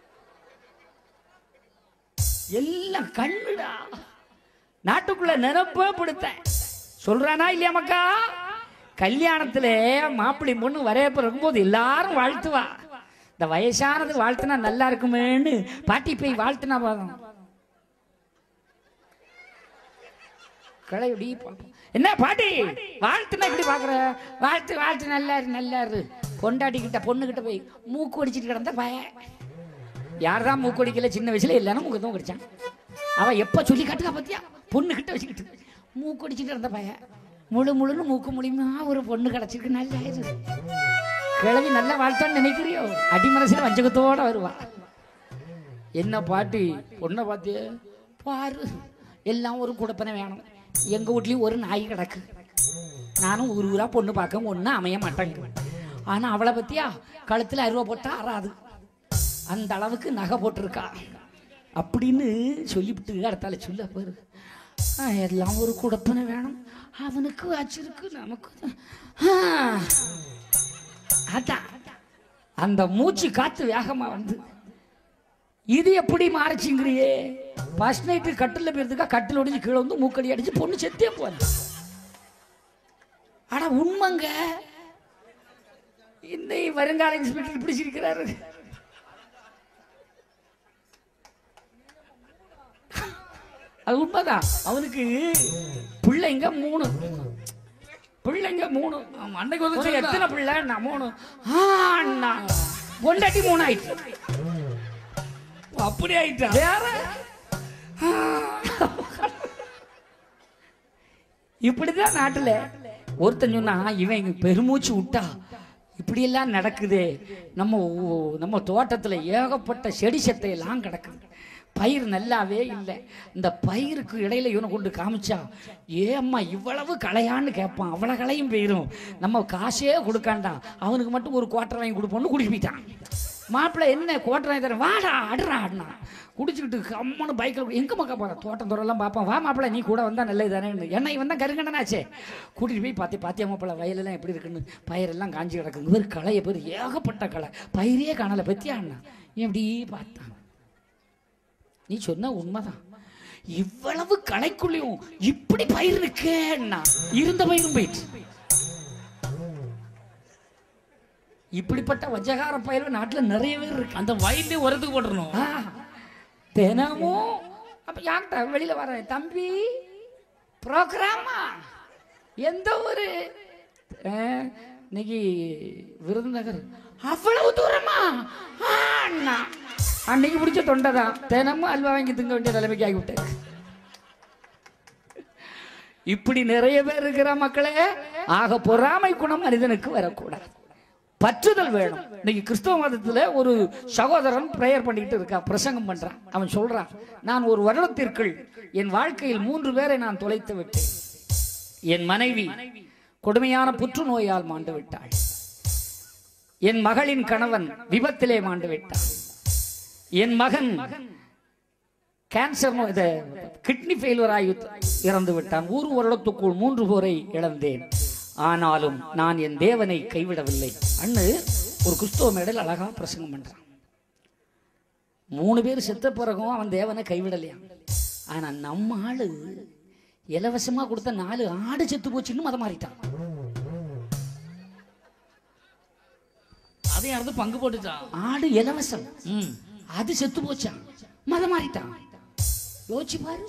Speaker 1: எல்லாம் கண்ணுடா நாட்டுக்குள்ள நிரப்ப படுத்தேன் சொல்றானா இல்லையா மக்கா கல்யாணத்துல மாப்பிள்ளை பொண்ணு வரவேற்பு இருக்கும்போது எல்லாரும் வாழ்த்துவா இந்த வயசானது வாழ்த்துனா நல்லா இருக்குமேன்னு பாட்டி போய் வாழ்த்துனா போதும் கிளை இப்படி பார்ப்போம். என்ன பாட்டி வாழ்த்துனா இப்படி பாக்குற வாழ்த்து வாழ்த்து நல்லா இரு நல்லா இரு பொண்டாட்டிக்கிட்ட பொண்ணுகிட்ட போய் மூக்கு அடிச்சிட்டு கிடந்த பய யார் தான் மூக்கு அடிக்கல சின்ன வயசுல எல்லாரும் மூக்கு தான் கடிச்சான் அவன் எப்ப சொல்லி காட்டுக்கா பத்தியா பொண்ணு கிட்ட வச்சுக்கிட்டு மூக்கு அடிச்சிட்டு இருந்த பையன் முழு முழுன்னு மூக்கு மூலியமா ஒரு பொண்ணு கிடைச்சிருக்கு நல்லா இது கிழவி நல்லா வாழ்த்தான்னு நினைக்கிறியோ அடி மனசுல வஞ்சகத்தோட வருவா என்ன பாட்டி பொண்ணை பார்த்தியே பாரு எல்லாம் ஒரு குடப்பனை வேணும் எங்க வீட்லயும் ஒரு நாய் கிடக்கு நானும் ஊர் ஊரா பொண்ணு பார்க்க ஒண்ணு அமைய மாட்டேங்க ஆனா அவளை பத்தியா கழுத்துல அருவா போட்டா அறாது அந்த அளவுக்கு நகை போட்டிருக்கா அப்படின்னு சொல்லிவிட்டு அடுத்தால சொல்ல பாரு ஆ, எல்லாம் ஒரு குடப்பனை வேணும் அவனுக்கு வச்சிருக்கு நமக்கு தான். ஆ, அதான் அந்த மூச்சு காத்து வேகமா வந்து இது எப்படி மாறிச்சுங்கிறியே ஃபர்ஸ்ட் நைட்டு கட்டில் போயிருந்துக்கா கட்டில் ஒடிஞ்சு கீழே வந்து மூக்கடி அடிச்சு பொண்ணு செத்தே போன ஆனா உண்மைங்க இந்த வருங்கால இன்ஸ்பெக்டர் இப்படி சிரிக்கிறாரு அது உண்மைதான் அவனுக்கு பிள்ளைங்க மூணு பிள்ளைங்க மூணு ஆமா, அன்னைக்கு வந்து எத்தனை பிள்ளை நான் மூணு ஆ, அண்ணா பொண்டாட்டி மூணு ஆயிட்டு
Speaker 5: அப்படி ஆயிட்டா
Speaker 1: வேற இப்படிதான் நாட்டுல ஒருத்தன் சொன்னா இவன் இங்க பெருமூச்சு விட்டா இப்படியெல்லாம் நடக்குதே நம்ம ஊ- நம்ம தோட்டத்துல ஏகப்பட்ட செடி செத்தையெல்லாம் கிடக்குது பயிர் நல்லாவே இல்லை இந்த பயிருக்கு இடையில இவனை கொண்டு காமிச்சா ஏம்மா இவ்வளவு களையான்னு கேட்பான் அவ்வளவு களையும் போயிரும் நம்ம காசே கொடுக்காண்டாம் அவனுக்கு மட்டும் ஒரு குவார்டர் வாங்கி கொடுப்போம்னு குடிச்சு போயிட்டான் மாப்பிள்ளை என்ன கோட்டை தரேன் வாடா அடுறா ஆடினா குடிச்சுக்கிட்டு கம்மனு பைக்கில் எங்க மக்கா போற தோட்டம் தூரம்லாம் பார்ப்போம் வா மாப்பிள்ளை நீ கூட வந்தா நல்லது தானே என்ன இவன் தான் கருங்கண்ணனாச்சே கூட்டிட்டு போய் பார்த்து பாத்தியா மாப்பிள்ளை வயலெல்லாம் எப்படி இருக்குன்னு பயிரெல்லாம் காஞ்சி கிடக்குங்க ஒரு களைய பேர் ஏகப்பட்ட களை பயிரே காணலை பத்தியா அண்ணா எப்படி பார்த்தான் நீ சொன்ன உண்மைதான் இவ்வளவு களைக்குள்ளேயும் இப்படி பயிர் இருக்கேன்னா இருந்த பயிரும் போயிடுச்சு இப்படிப்பட்ட வஜகார பயிர் நாட்டுல நிறைய பேர் இருக்கு
Speaker 5: அந்த வயலே உரத்துக்கு போட்டுறணும்
Speaker 1: ஆ, தினமும் அப்ப யார்கிட்ட வெளியில வரேன் தம்பி ப்ரோக்ராமா எந்த ஊரு ஆ, இன்னைக்கு விருதுநகர் அவ்வளவு தூரமா ஆ, அண்ணா அன்னைக்கு பிடிச்ச தொண்டை தான் தினமும் அல்வா வாங்கி திங்க வேண்டிய நிலைமைக்கு ஆகிவிட்டேன் இப்படி நிறைய பேர் இருக்கிற மக்களே ஆக பொறாமை குணம் மனிதனுக்கு வரக்கூடாது பற்றுதல் வேணும் இன்னைக்கு கிறிஸ்தவ மதத்துல ஒரு சகோதரன் பிரேயர் பண்ணிக்கிட்டு இருக்கா பிரசங்கம் பண்றான் அவன் சொல்றான் நான் ஒரு வருடத்திற்குள் என் வாழ்க்கையில் மூன்று பேரை நான் தொலைத்து விட்டேன் என் மனைவி கொடுமையான புற்றுநோயால் மாண்டு விட்டாள் என் மகளின் கணவன் விபத்திலே மாண்டு விட்டான் என் மகன் கேன்சர் நோய் இது கிட்னி ஃபெயிலியர் ஆகி இறந்து விட்டான் ஒரு வருடத்துக்குள் மூன்று பேரை இழந்தேன் ஆனாலும் நான் என் தேவனை கைவிடவில்லை அண்ணு ஒரு கிறிஸ்துவ மேடையில் அழகா பிரசங்கம் பண்றான் மூணு பேர் செத்த பிறகும் அவன் தேவனை கைவிடலையா ஆனா நம்ம ஆளு இலவசமா கொடுத்த நாலு ஆடு செத்து போச்சுன்னு மதம் மாறிட்டான்
Speaker 5: அதையும் அடுத்து பங்கு போட்டுச்சான்
Speaker 1: ஆடு இலவசம்
Speaker 5: ம்
Speaker 1: அது செத்து போச்சான் மதம் மாறிட்டான் யோசிச்சு பாரு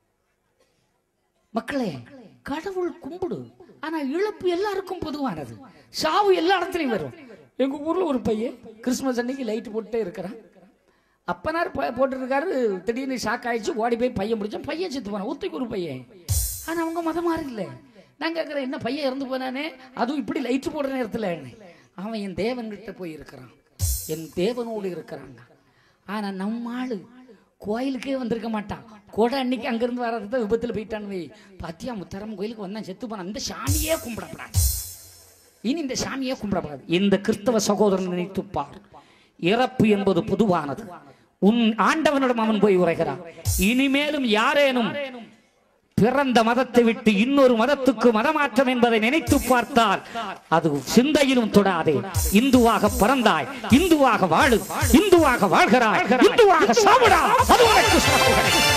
Speaker 1: மக்களே கடவுள் கும்பிடு ஆனா இழப்பு எல்லாருக்கும் பொதுவானது சாவு எல்லா இடத்துலயும் வரும் எங்க ஊர்ல ஒரு பையன் கிறிஸ்மஸ் அன்னைக்கு லைட் போட்டுட்டே இருக்கிறான் அப்பனார் போட்டுருக்காரு திடீர்னு ஷாக் ஆயிடுச்சு ஓடி போய் பையன் பிடிச்சா பையன் செத்து போனான் ஒத்தைக்கு ஒரு பையன் ஆனா அவங்க மதம் மாறி இல்லை நான் கேட்குறேன் என்ன பையன் இறந்து போனானே அதுவும் இப்படி லைட் போடுற நேரத்தில் அவன் என் தேவன்கிட்ட போய் இருக்கிறான் என் தேவனோடு இருக்கிறாங்க ஆனா நம்ம ஆளு கோயிலுக்கே வந்திருக்க மாட்டான் கூட அன்னைக்கு அங்கிருந்து வர்றது விபத்துல போயிட்டான்னு வை பாத்தியா முத்தரம் கோயிலுக்கு வந்தான் செத்து போனான் அந்த சாமியே கும்பிடப்படாது இனி இந்த சாமியே கும்பிடப்படாது இந்த கிறிஸ்தவ சகோதரன் நினைத்துப் பார் இறப்பு என்பது பொதுவானது உன் ஆண்டவனிடம் அவன் போய் உரைகிறான் இனிமேலும் யாரேனும் பிறந்த மதத்தை விட்டு இன்னொரு மதத்துக்கு மதமாற்றம் என்பதை நினைத்து பார்த்தால் அது சிந்தையிலும் தொடாதே இந்துவாக பிறந்தாய் இந்துவாக வாழு இந்துவாக வாழ்கிறாய் இந்துவாக சாவிடா அது உனக்கு சிறப்பு கிடைக்கும்.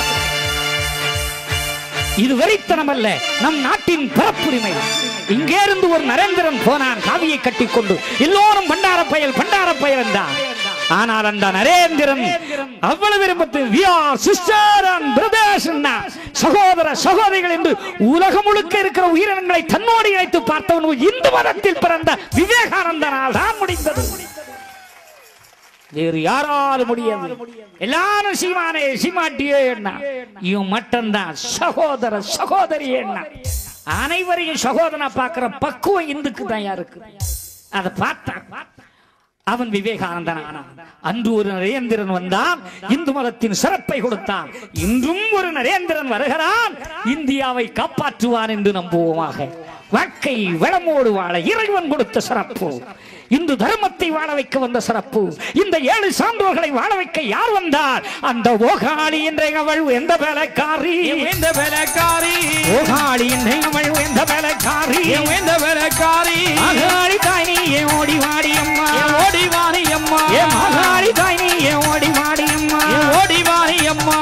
Speaker 1: இது வெறித்தனம் அல்ல நம் நாட்டின் பிறப்புரிமை இங்கே இருந்து ஒரு நரேந்திரன் போனான் காவியை கட்டிக்கொண்டு எல்லோரும் பண்டார பயல் பண்டார பயல் என்றான் ஆனால் அந்த நரேந்திரன் அவ்வளவு விரும்பத்து we are sister and brothers ன்னா. சகோதர சகோதரிகள் என்று உலகம் முழுக்க இருக்கிற உயிரினங்களை தன்னோடு இணைத்து பார்த்தவன் இந்து மதத்தில் பிறந்த விவேகானந்தனால் தான் முடிந்தது வேறு யாராலும் முடியாது எல்லாரும் சீமானே சீமாட்டியே என்ன இவன் மட்டும்தான் சகோதர சகோதரி என்ன அனைவரையும் சகோதரனா பார்க்கிற பக்குவம் இந்துக்கு தான் யாருக்கு அதை பார்த்தா அவன் விவேகானந்தன் ஆனான் அன்று ஒரு நரேந்திரன் வந்தான் இந்து மதத்தின் சிறப்பை கொடுத்தான் இன்றும் ஒரு நரேந்திரன் வருகிறான் இந்தியாவை காப்பாற்றுவான் என்று நம்புவோமாக வாழ்க்கை வளமோடு வாழ இறைவன் கொடுத்த சிறப்பு இந்து தர்மத்தை வாழ வைக்க வந்த சிறப்பு இந்த ஏழு சான்றோர்களை வாழ வைக்க யார் வந்தார் அந்த ஓகாளி என்ற அவள் எந்த வேலைக்காரி
Speaker 5: எந்த வேலைக்காரி
Speaker 1: ஓகாளி என்ற அவள் எந்த வேலைக்காரி
Speaker 5: எந்த வேலைக்காரி
Speaker 1: மகாளி தாய் நீ ஏன் ஓடி வாடி அம்மா
Speaker 5: ஓடி வாணி அம்மா
Speaker 1: ஏ மகாளி தாய் நீ ஏன் ஓடி வாடி அம்மா
Speaker 5: ஓடி வாணி அம்மா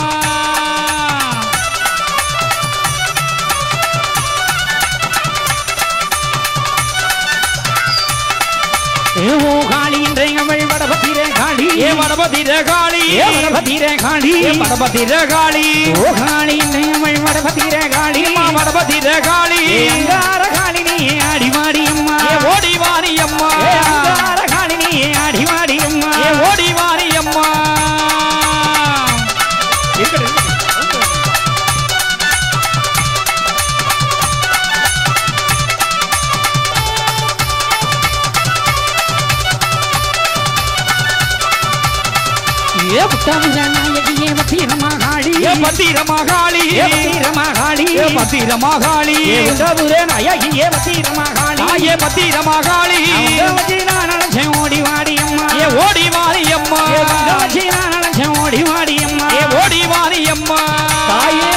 Speaker 1: ஏ ஓகாளி என்ற அவள் வடபத்திரே
Speaker 2: காளி
Speaker 5: ஏ வடபதிர காளி
Speaker 2: ஏ வடபதிர காளி
Speaker 5: ஏ வடபதிர காளி
Speaker 2: ஓ காளி நம்மை வடபதிர காளி
Speaker 5: அம்மா வடபதிர காளி
Speaker 2: ஏ அங்கார காளி நீ ஆடி வாடி அம்மா
Speaker 5: ஏ ஓடி வாரி அம்மா
Speaker 2: ஏ அங்கார காளி நீ ஆடி வாடி அம்மா
Speaker 5: ஏ ஓடி வாரி அம்மா
Speaker 2: ஏ புத்தாமிழ நாயகி ஏ பத்திரமா காளி
Speaker 5: ஏ பத்திரமா காளி
Speaker 2: ஏ பத்திரமா காளி
Speaker 5: ஏ பத்திரமா காளி
Speaker 2: ஏ உண்டபுரே நாயகி ஏ பத்திரமா காளி
Speaker 5: ஏ பத்திரமா காளி
Speaker 2: அவங்க வச்சு நான் நினைச்சேன் ஓடி வாடி அம்மா
Speaker 5: ஏ ஓடி வாரி அம்மா
Speaker 2: ஏ அவங்க வச்சு நான் நினைச்சேன் ஓடி வாடி அம்மா
Speaker 5: ஏ ஓடி வாரி அம்மா
Speaker 2: தாயே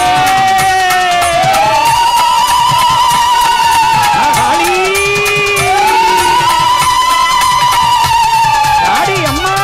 Speaker 2: காளி காளி அம்மா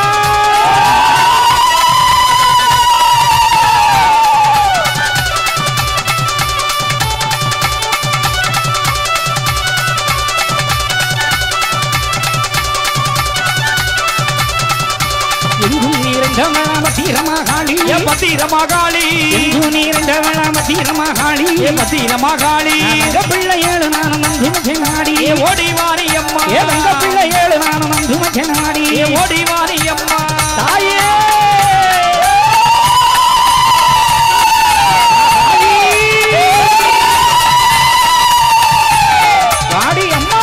Speaker 2: எங்கும் நிறைந்தவள பத்திரமா காளி
Speaker 5: ஏ பத்திரமா காளி
Speaker 2: எங்கும் நிறைந்தவள பத்திரமா காளி
Speaker 5: ஏ பத்திரமா காளி
Speaker 2: எங்க பிள்ளை ஏழு நானும் நந்து மச்சனாடி
Speaker 5: ஏ ஓடி வாரி அம்மா
Speaker 2: ஏ எங்க பிள்ளை ஏழு நானும் நந்து மச்சனாடி
Speaker 5: ஏ ஓடி வாரி அம்மா
Speaker 2: தாயே வாடி அம்மா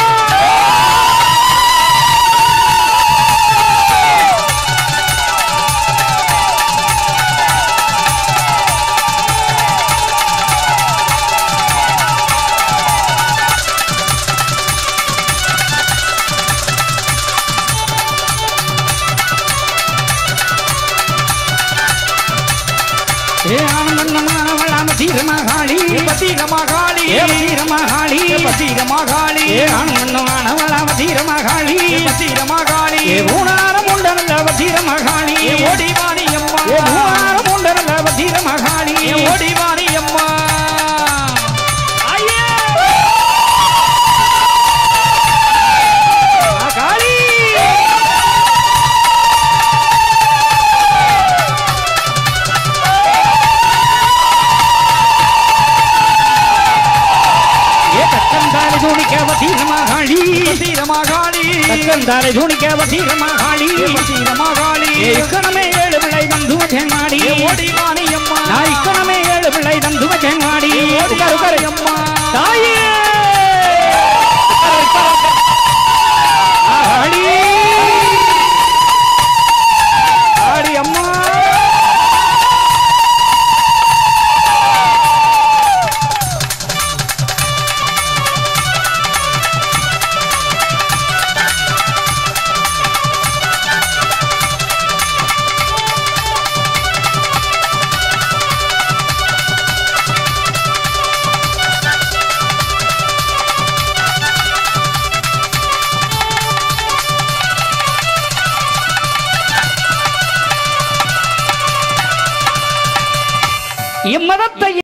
Speaker 2: ஏ ஆனந்தமானவளாம தீரமகாளி
Speaker 5: ஏ பத்திரமா காளி
Speaker 2: ஏ தீரமகாளி
Speaker 5: ஏ பத்திரமா காளி
Speaker 2: ஏ ஆனந்தமானவளாம தீரமகாளி
Speaker 5: ஏ பத்திரமா காளி
Speaker 2: ஏ ஊனாரம் உண்டனல்லவ தீரமகாளி
Speaker 5: ஏ ஓடி வாரி அம்மா
Speaker 2: ஏ ஊனாரம் உண்டனல்லவ தீரமகாளி
Speaker 5: ஏ ஓடி வாரி அம்மா
Speaker 2: காளி ஏ கக்கந்தாரி தூணிக்கவ தீரமகாளி
Speaker 5: பத்திரமா காளி
Speaker 2: கக்கந்தாரி தூணிக்கவ தீரமகாளி
Speaker 5: ஏ பத்திரமா காளி
Speaker 2: ஏ இக்கணமே ஏழு பிள்ளை தந்து வச்சேனாடி
Speaker 5: ஏ ஓடி வாரி அம்மா
Speaker 2: நான் இக்கணமே ஏழு பிள்ளை தந்து வச்சேனாடி
Speaker 5: ஓடி வாரி அம்மா
Speaker 2: தாயே ஆடி ஆடி அம்மா இம்மதத்தை